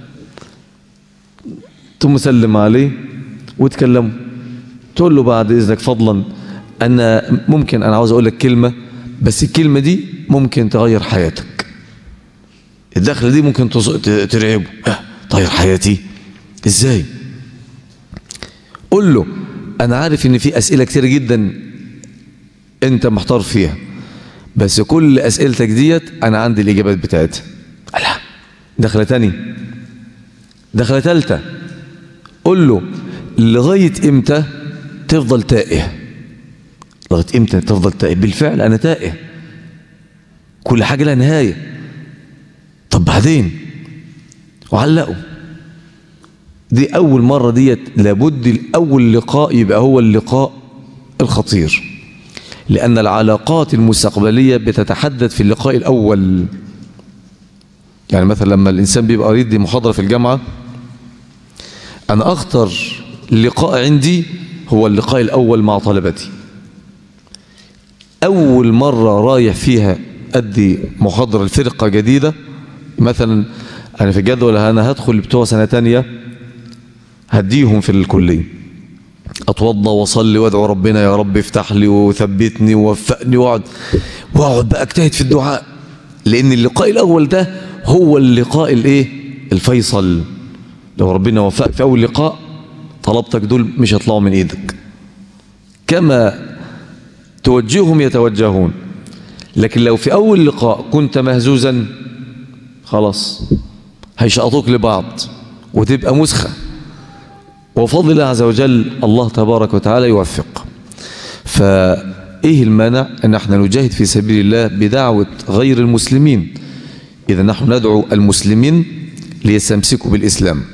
تسلم عليه وتكلمه تقول له بعد اذنك فضلا انا ممكن انا عاوز اقول لك كلمه بس الكلمه دي ممكن تغير حياتك الدخله دي ممكن ترعبه اه تغير حياتي ازاي قول له انا عارف ان في اسئله كتير جدا انت محتار فيها بس كل اسئلتك ديت انا عندي الاجابات بتاعتها لا دخله تاني دخله ثالثه قول له لغايه امتى تفضل تائه لغايه امتى تفضل تائه بالفعل انا تائه كل حاجه لها نهايه طب بعدين وعلقوا دي اول مره ديت لابد الاول لقاء يبقى هو اللقاء الخطير لان العلاقات المستقبليه بتتحدد في اللقاء الاول يعني مثلا لما الانسان بيبقى يدي محاضره في الجامعه انا اخطر لقاء عندي هو اللقاء الاول مع طلبتي اول مره رايح فيها ادي محاضره لفرقه جديده مثلا انا في الجدول انا هدخل بتوع سنه تانية هديهم في الكليه اتوضى واصلي وادعو ربنا يا رب افتح لي وثبتني ووفقني واقعد واقعد بقى اجتهد في الدعاء لان اللقاء الاول ده هو اللقاء الايه الفيصل لو ربنا وفقك في اول لقاء طلبتك دول مش هيطلعوا من ايدك كما توجههم يتوجهون لكن لو في اول لقاء كنت مهزوزا خلاص هيشقطوك لبعض وتبقى مسخه وفضل الله عز وجل الله تبارك وتعالى يوفق فإيه المانع أن احنا نجاهد في سبيل الله بدعوة غير المسلمين إذا نحن ندعو المسلمين ليستمسكوا بالإسلام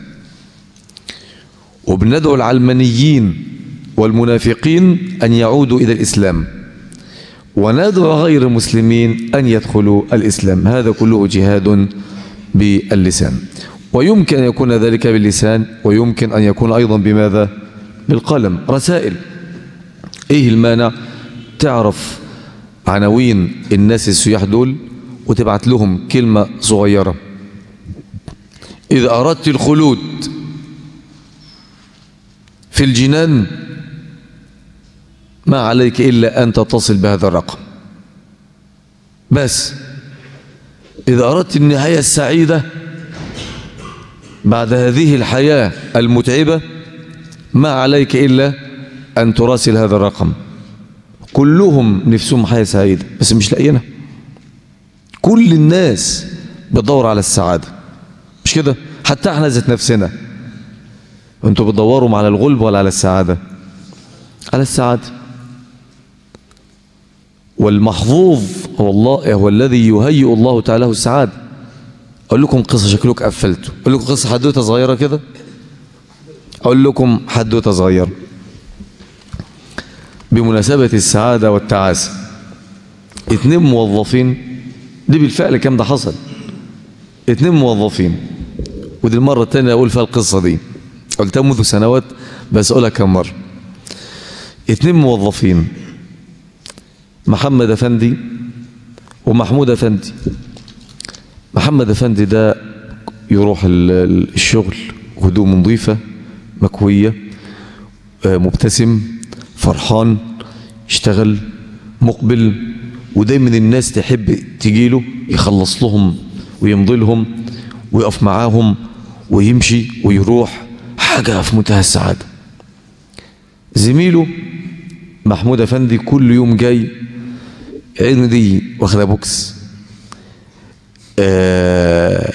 وبندعو العلمانيين والمنافقين أن يعودوا إلى الإسلام وندعو غير المسلمين أن يدخلوا الإسلام هذا كله جهاد باللسان ويمكن أن يكون ذلك باللسان ويمكن أن يكون أيضا بماذا بالقلم رسائل إيه المانع تعرف عناوين الناس السياح دول وتبعت لهم كلمة صغيرة إذا أردت الخلود في الجنان ما عليك إلا أن تتصل بهذا الرقم بس إذا أردت النهاية السعيدة بعد هذه الحياة المتعبة ما عليك إلا أن تراسل هذا الرقم كلهم نفسهم حياة سعيدة بس مش لاقيينها كل الناس بتدور على السعادة مش كده حتى احنا ذات نفسنا انتوا بتدوروا على الغلب ولا على السعادة على السعادة والمحظوظ هو الله هو الذي يهيئ الله تعالى له السعادة أقول لكم قصة شكلك قفلته أقول لكم قصة حدوتة صغيرة كده أقول لكم حدوتة صغيرة بمناسبة السعادة والتعاسة اتنين موظفين دي بالفعل كم ده حصل اتنين موظفين ودي المرة التانية أقول فيها القصة دي قلتها منذ سنوات بس أقولها كم مرة اتنين موظفين محمد أفندي ومحمود أفندي محمد أفندي ده يروح الشغل هدوم نظيفة مكوية مبتسم فرحان يشتغل مقبل ودايما الناس تحب تجيله يخلص لهم ويمضي لهم ويقف معاهم ويمشي ويروح حاجة في منتهى السعادة زميله محمود أفندي كل يوم جاي عينه دي واخدة بوكس آه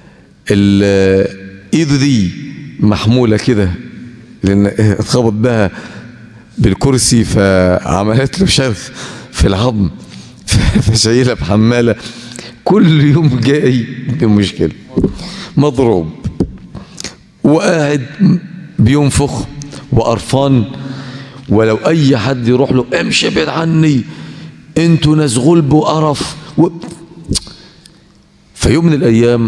ايده دي محمولة كده لان اتخبط بها بالكرسي فعملت له شرخ في العظم فشايلها بحمالة كل يوم جاي بمشكلة مضروب وقاعد بينفخ وقرفان ولو اي حد يروح له امشي ابعد عني انتوا ناس غلب وقرف و... في يوم من الايام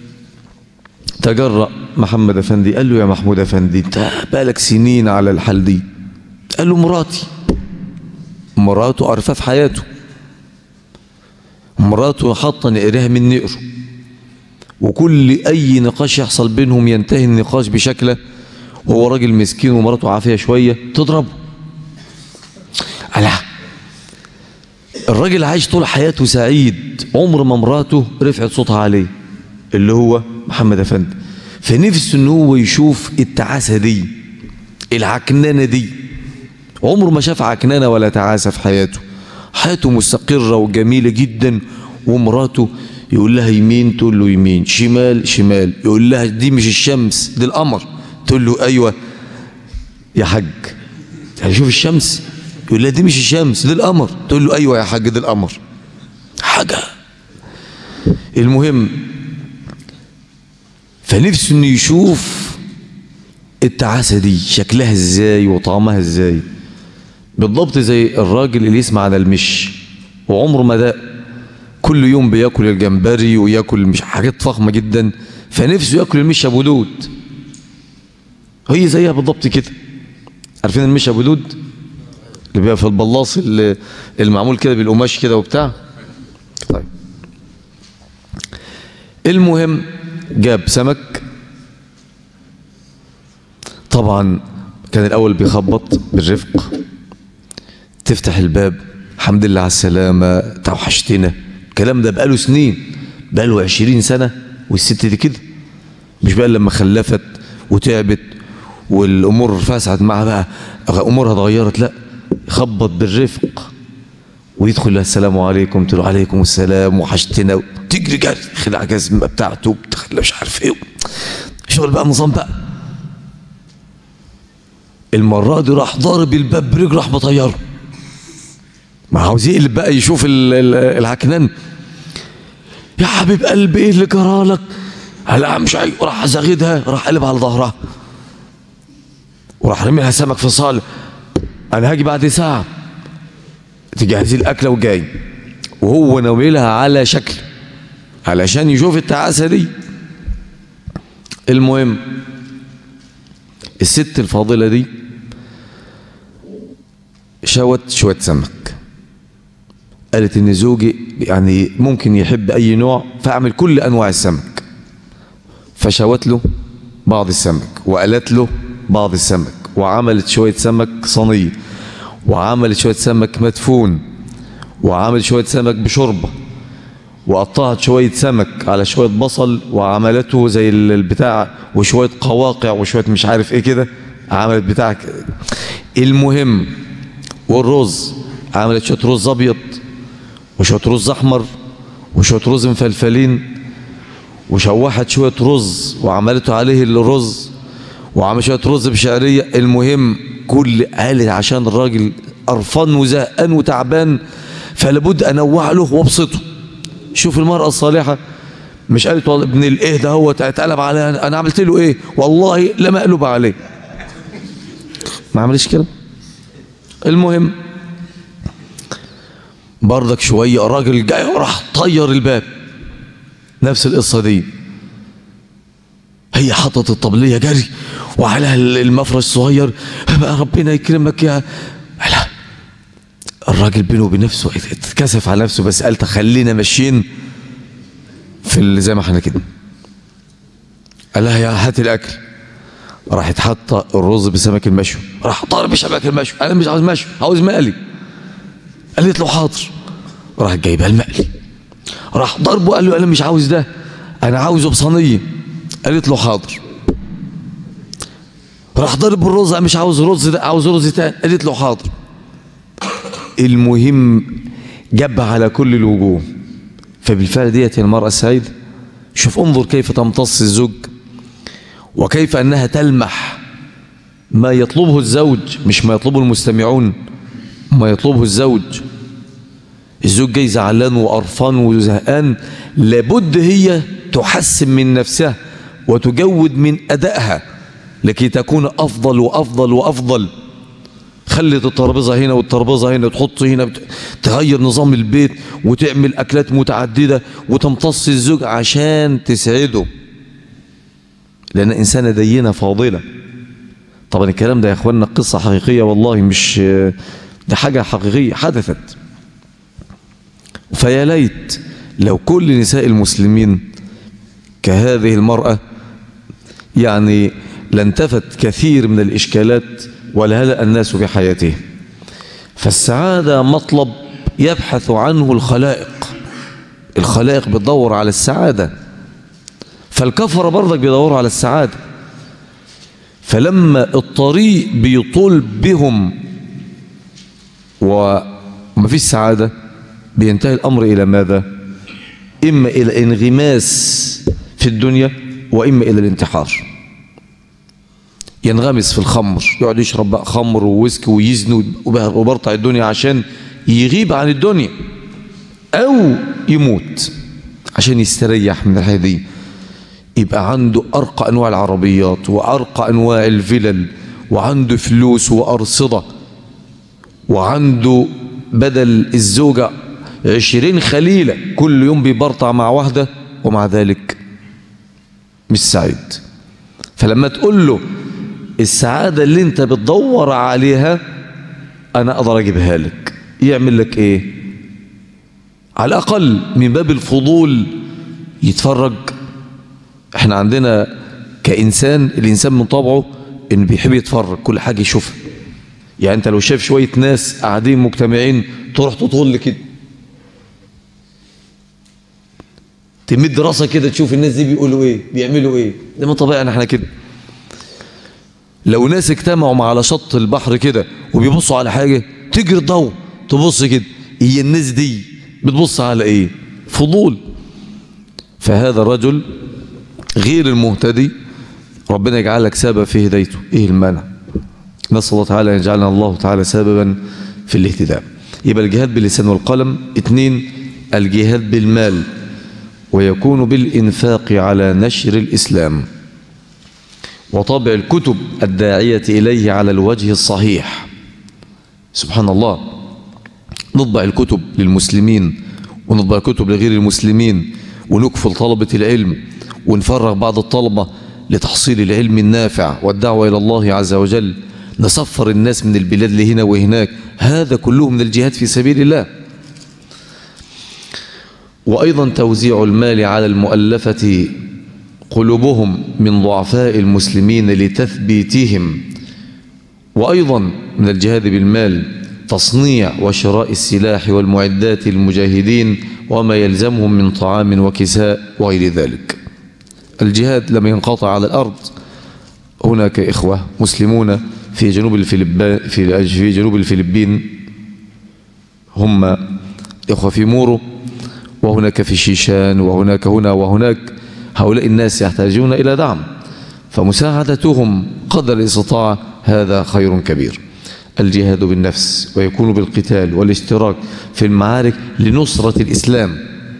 تجرأ محمد افندي قال له يا محمود افندي انت بقالك سنين على الحال دي قال له مراتي مراته عرفها في حياته مراته حاطه نقرها من نقره وكل اي نقاش يحصل بينهم ينتهي النقاش بشكله وهو راجل مسكين ومراته عافيه شويه تضربه ألا الراجل عايش طول حياته سعيد عمر ما مراته رفعت صوتها عليه اللي هو محمد افندي فنفسه ان هو يشوف التعاسه دي العكنانه دي عمره ما شاف عكنانه ولا تعاسه في حياته حياته مستقره وجميله جدا ومراته يقول لها يمين تقول له يمين شمال شمال يقول لها دي مش الشمس دي القمر تقول له ايوه يا حاج هشوف الشمس يقول لها دي مش الشمس دي القمر تقول له ايوه يا حاج دي القمر حاجه المهم فنفسه انه يشوف التعاسه دي شكلها ازاي وطعمها ازاي بالضبط زي الراجل اللي يسمع عن المش وعمره ما ده كل يوم بياكل الجمبري وياكل مش حاجات فخمه جدا فنفسه ياكل المش ابو دود هي زيها بالضبط كده عارفين المش ابو دود اللي بيبقى في البلاص اللي المعمول كده بالقماش كده وبتاع طيب المهم جاب سمك طبعا كان الأول بيخبط بالرفق تفتح الباب الحمد لله على السلامة توحشتنا الكلام ده بقاله سنين بقاله عشرين سنة والست دي كده مش بقى لما خلفت وتعبت والأمور فسعت معها بقى أمورها اتغيرت لا يخبط بالرفق ويدخل لها السلام عليكم تقول له عليكم السلام وحشتنا تجري جري خلع جزمة بتاعته بتخلى مش عارف ايه شغل بقى نظام بقى المرة دي راح ضارب الباب برجله راح مطيره ما عاوز يقلب بقى يشوف ال- ال- العكنان يا حبيب قلبي ايه اللي جرالك لا مش عايز راح زغيدها راح قلب على ظهرها وراح رمي لها سمك في الصالة انا هاجي بعد ساعة تجهزي الاكلة وجاي وهو ناويلها على شكل علشان يشوف التعاسة دي المهم الست الفاضلة دي شوت شوية سمك قالت ان زوجي يعني ممكن يحب اي نوع فاعمل كل انواع السمك فشوت له بعض السمك وقالت له بعض السمك وعملت شوية سمك صينية وعملت شوية سمك مدفون وعملت شوية سمك بشوربة وقطعت شوية سمك على شوية بصل وعملته زي ال- البتاع وشوية قواقع وشوية مش عارف ايه كده عملت بتاع ك- المهم والرز عملت شوية رز ابيض وشوية رز احمر وشوية رز مفلفلين وشوحت شوية رز وعملته عليه الرز وعمل شوية رز بشعرية المهم كل قالت عشان الراجل قرفان وزهقان وتعبان فلابد انوع له وابسطه شوف المرأة الصالحة مش قالت والله ابن الايه ده هو اتقلب عليا انا عملت له ايه والله لم اقلب عليه ما عملش كده المهم برضك شوية الراجل جاي وراح طير الباب نفس القصة دي هي حطت الطبلية جري وعلى المفرش الصغير بقى ربنا يكرمك يا لا الراجل بينه وبين نفسه اتكسف على نفسه بس قال خلينا ماشيين في اللي زي ما احنا كده قال لها يا هات الاكل راحت حاطه الرز بسمك المشوي راح طالب بسمك المشوي انا مش عاوز مشوي عاوز مقلي قالت له حاضر راح جايبها المقلي راح ضربه قال له انا مش عاوز ده انا عاوزه بصينيه قالت له حاضر راح ضرب الرز أنا مش عاوز رز ده عاوز رز تاني قالت له حاضر المهم جاب على كل الوجوه فبالفعل ديت هي المرأة السعيدة شوف انظر كيف تمتص الزوج وكيف أنها تلمح ما يطلبه الزوج مش ما يطلبه المستمعون ما يطلبه الزوج الزوج جاي زعلان وقرفان وزهقان لابد هي تحسن من نفسها وتجود من أدائها لكي تكون أفضل وأفضل وأفضل خلت الترابيزه هنا والترابيزه هنا تحط هنا بت... تغير نظام البيت وتعمل اكلات متعدده وتمتص الزوج عشان تسعده لان انسانه دينه فاضله طبعا الكلام ده يا اخوانا قصه حقيقيه والله مش ده حاجه حقيقيه حدثت فيا ليت لو كل نساء المسلمين كهذه المراه يعني لانتفت كثير من الاشكالات ولهلأ الناس بحياته فالسعادة مطلب يبحث عنه الخلائق الخلائق بتدور على السعادة فالكفر برضك بيدوروا على السعادة فلما الطريق بيطول بهم ومفيش سعادة بينتهي الأمر إلى ماذا إما إلى انغماس في الدنيا وإما إلى الانتحار ينغمس في الخمر يقعد يشرب بقى خمر وويسكي ويزني وبرطع الدنيا عشان يغيب عن الدنيا او يموت عشان يستريح من الحياه دي يبقى عنده ارقى انواع العربيات وارقى انواع الفلل وعنده فلوس وارصده وعنده بدل الزوجه عشرين خليله كل يوم بيبرطع مع واحده ومع ذلك مش سعيد فلما تقول له السعادة اللي انت بتدور عليها انا اقدر اجيبها لك يعمل لك ايه على الاقل من باب الفضول يتفرج احنا عندنا كإنسان الإنسان من طبعه إن بيحب يتفرج كل حاجة يشوفها يعني أنت لو شايف شوية ناس قاعدين مجتمعين تروح تطول كده تمد راسك كده تشوف الناس دي بيقولوا ايه بيعملوا ايه ده من طبيعنا احنا كده لو ناس اجتمعوا على شط البحر كده وبيبصوا على حاجة تجري الضوء تبص كده هي الناس دي بتبص على ايه فضول فهذا الرجل غير المهتدي ربنا يجعلك سبب في هدايته ايه المانع نسأل الله تعالى أن يجعلنا الله تعالى سببا في الاهتداء يبقى الجهاد باللسان والقلم اثنين الجهاد بالمال ويكون بالإنفاق على نشر الإسلام وطبع الكتب الداعية إليه على الوجه الصحيح سبحان الله نطبع الكتب للمسلمين ونطبع الكتب لغير المسلمين ونكفل طلبة العلم ونفرغ بعض الطلبة لتحصيل العلم النافع والدعوة إلى الله عز وجل نسفر الناس من البلاد لهنا وهناك هذا كله من الجهاد في سبيل الله وأيضا توزيع المال على المؤلفة قلوبهم من ضعفاء المسلمين لتثبيتهم وأيضا من الجهاد بالمال تصنيع وشراء السلاح والمعدات المجاهدين وما يلزمهم من طعام وكساء وغير ذلك الجهاد لم ينقطع على الأرض هناك إخوة مسلمون في جنوب الفلبين في في جنوب الفلبين هم إخوة في مورو وهناك في الشيشان وهناك هنا وهناك هؤلاء الناس يحتاجون إلى دعم فمساعدتهم قدر الاستطاعة هذا خير كبير الجهاد بالنفس ويكون بالقتال والاشتراك في المعارك لنصرة الإسلام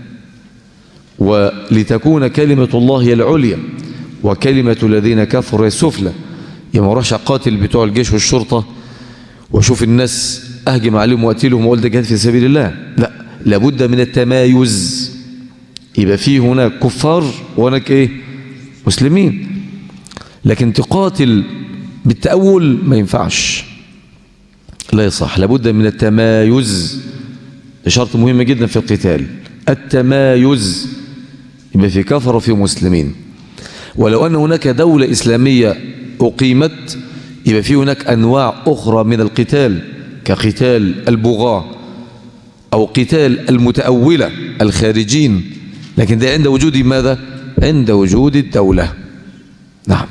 ولتكون كلمة الله هي العليا وكلمة الذين كفروا هي السفلى يا ما اروحش اقاتل بتوع الجيش والشرطة واشوف الناس اهجم عليهم واقتلهم واقول ده جهاد في سبيل الله لا لابد من التمايز يبقى في هناك كفار وهناك ايه مسلمين لكن تقاتل بالتأول ما ينفعش لا يصح لابد من التمايز شرط مهم جدا في القتال التمايز يبقى في كفر وفي مسلمين ولو أن هناك دولة إسلامية أقيمت يبقى في هناك أنواع أخرى من القتال كقتال البغاة أو قتال المتأولة الخارجين لكن ده عند وجود ماذا؟ عند وجود الدولة نعم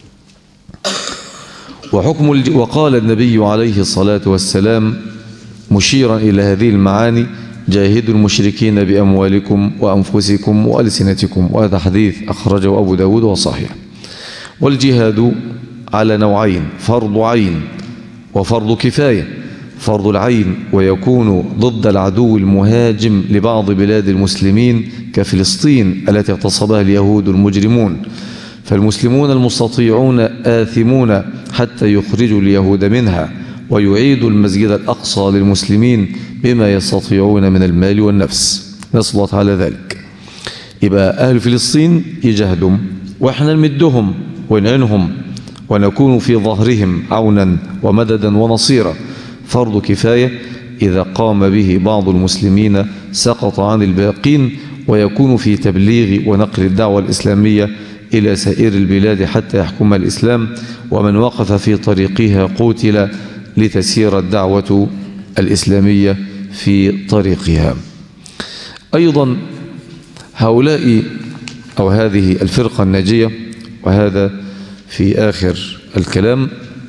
وحكم الج... وقال النبي عليه الصلاة والسلام مشيرا إلى هذه المعاني جاهدوا المشركين بأموالكم وأنفسكم وألسنتكم وهذا حديث أخرجه أبو داود وصحيح والجهاد على نوعين فرض عين وفرض كفاية فرض العين ويكون ضد العدو المهاجم لبعض بلاد المسلمين كفلسطين التي اغتصبها اليهود المجرمون فالمسلمون المستطيعون آثمون حتى يخرجوا اليهود منها ويعيدوا المسجد الأقصى للمسلمين بما يستطيعون من المال والنفس نسأل الله تعالى ذلك يبقى أهل فلسطين يجاهدهم وإحنا نمدهم ونعنهم ونكون في ظهرهم عونا ومددا ونصيرا فرض كفاية إذا قام به بعض المسلمين سقط عن الباقين ويكون في تبليغ ونقل الدعوة الإسلامية إلى سائر البلاد حتى يحكم الإسلام ومن وقف في طريقها قتل لتسير الدعوة الإسلامية في طريقها أيضا هؤلاء أو هذه الفرقة الناجية وهذا في آخر الكلام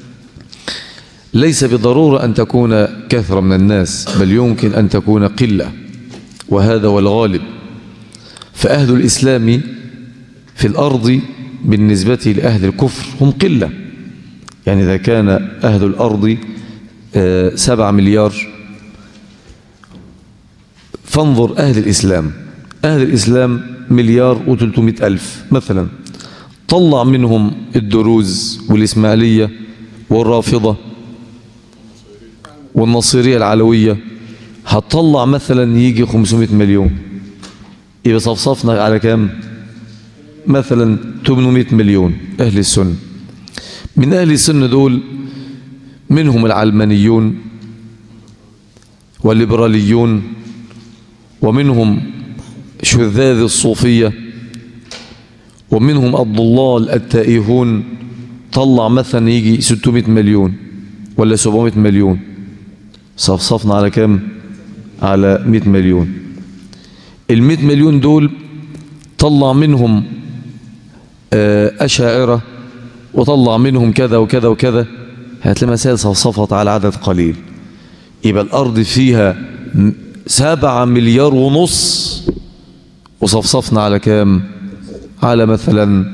ليس بالضرورة أن تكون كثرة من الناس بل يمكن أن تكون قلة وهذا هو الغالب فأهل الإسلام في الأرض بالنسبة لأهل الكفر هم قلة يعني إذا كان أهل الأرض سبع مليار فانظر أهل الإسلام أهل الإسلام مليار وثلاثمائة ألف مثلا طلع منهم الدروز والإسماعيلية والرافضة والنصيرية العلوية هتطلع مثلا يجي 500 مليون يبقى صفصفنا على كام مثلا 800 مليون أهل السنة من أهل السنة دول منهم العلمانيون والليبراليون ومنهم شذاذ الصوفية ومنهم الضلال التائهون طلع مثلا يجي 600 مليون ولا 700 مليون صفصفنا على كام على 100 مليون ال 100 مليون دول طلع منهم آه، أشاعرة وطلع منهم كذا وكذا وكذا هتلاقي مسائل صفصفت على عدد قليل يبقى الأرض فيها م- سبعة مليار ونص وصفصفنا على كام على مثلا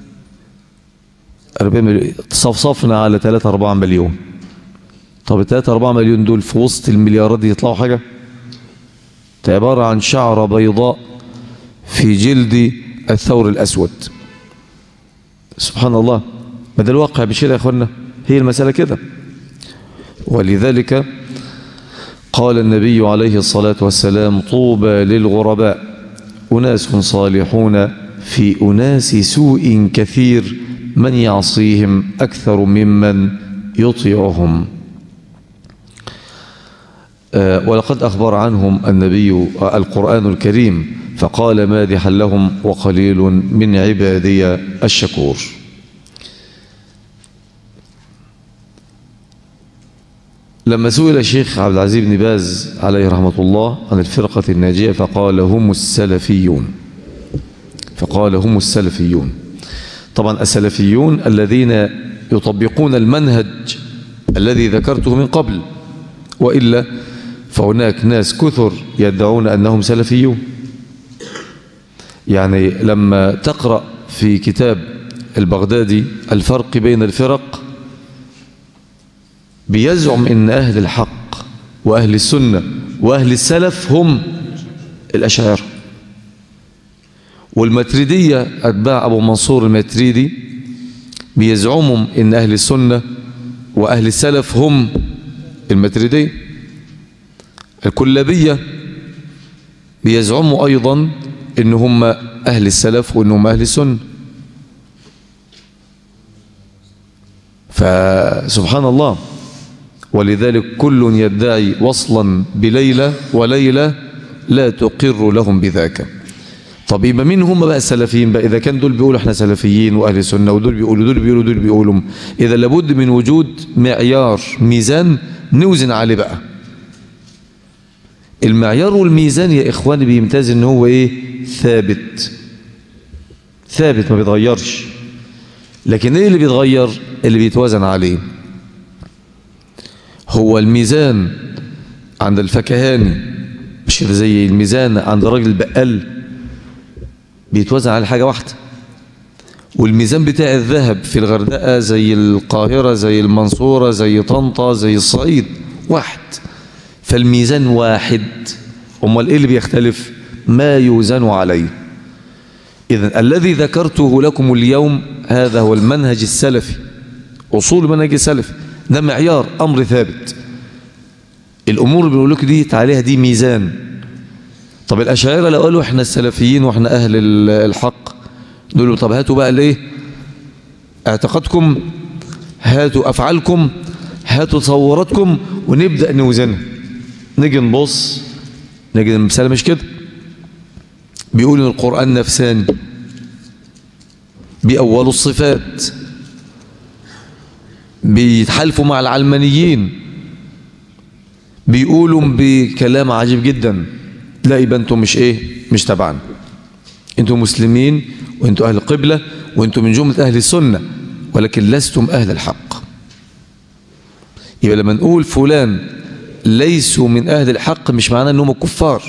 40 مليون صفصفنا على 3 4 مليون طب ال 3 4 مليون دول في وسط المليارات دي يطلعوا حاجة ده عبارة عن شعرة بيضاء في جلد الثور الأسود سبحان الله ما ده الواقع مش كده يا اخوانا هي المسألة كده ولذلك قال النبي عليه الصلاة والسلام طوبى للغرباء أناس صالحون في أناس سوء كثير من يعصيهم أكثر ممن يطيعهم آه، ولقد أخبر عنهم النبي آه، القرآن الكريم فقال مادحا لهم وقليل من عبادي الشكور لما سئل الشيخ عبد العزيز بن باز عليه رحمة الله عن الفرقة الناجية فقال هم السلفيون فقال هم السلفيون طبعا السلفيون الذين يطبقون المنهج الذي ذكرته من قبل وإلا فهناك ناس كثر يدعون أنهم سلفيون يعني لما تقرأ في كتاب البغدادي الفرق بين الفرق بيزعم ان اهل الحق واهل السنه واهل السلف هم الاشاعره والماتريديه اتباع ابو منصور الماتريدي بيزعموا ان اهل السنه واهل السلف هم الماتريديه الكلابيه بيزعموا ايضا ان هم اهل السلف وانهم اهل السنه فسبحان الله ولذلك كل يدعي وصلا بليلى وليلى لا تقر لهم بذاك طب يبقى مين هم بقى السلفيين بقى اذا كان دول بيقولوا احنا سلفيين واهل السنه ودول بيقولوا دول بيقولوا دول بيقولوا اذا لابد من وجود معيار ميزان نوزن عليه بقى المعيار والميزان يا اخواني بيمتاز ان هو ايه ثابت ثابت ما بيتغيرش لكن ايه اللي بيتغير اللي بيتوازن عليه هو الميزان عند الفكهاني مش كده زي الميزان عند راجل البقال بيتوزن على حاجة واحدة والميزان بتاع الذهب في الغردقة زي القاهرة زي المنصورة زي طنطا زي الصعيد واحد فالميزان واحد أمال إيه اللي بيختلف ما يوزن عليه إذن الذي ذكرته لكم اليوم هذا هو المنهج السلفي أصول المنهج السلفي ده معيار أمر ثابت الأمور اللي بنقول لكم دي عليها دي ميزان طب الأشاعرة لو قالوا إحنا السلفيين وإحنا أهل الحق نقول له طب هاتوا بقى الإيه اعتقادكم هاتوا أفعالكم هاتوا تصوراتكم ونبدأ نوزنها نيجي نبص نجد المسألة مش كده بيقول إن القرآن نفساني بأول الصفات بيتحالفوا مع العلمانيين بيقولوا بكلام عجيب جدا لا يبقى انتم مش ايه مش تبعنا انتم مسلمين وانتم اهل القبلة وانتم من جملة اهل السنة ولكن لستم اهل الحق يبقى لما نقول فلان ليسوا من اهل الحق مش معناه انهم كفار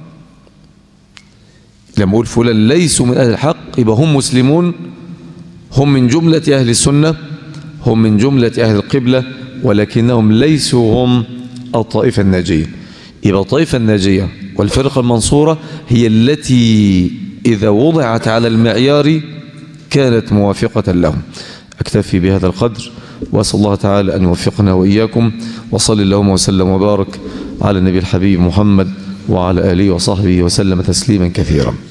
لما نقول فلان ليسوا من اهل الحق يبقى هم مسلمون هم من جملة اهل السنة هم من جملة أهل القبلة ولكنهم ليسوا هم الطائفة الناجية يبقى الطائفة الناجية والفرقة المنصورة هي التي إذا وضعت على المعيار كانت موافقة لهم أكتفي بهذا القدر وأسأل الله تعالى أن يوفقنا وإياكم وصلي اللهم وسلم وبارك على النبي الحبيب محمد وعلى آله وصحبه وسلم تسليما كثيرا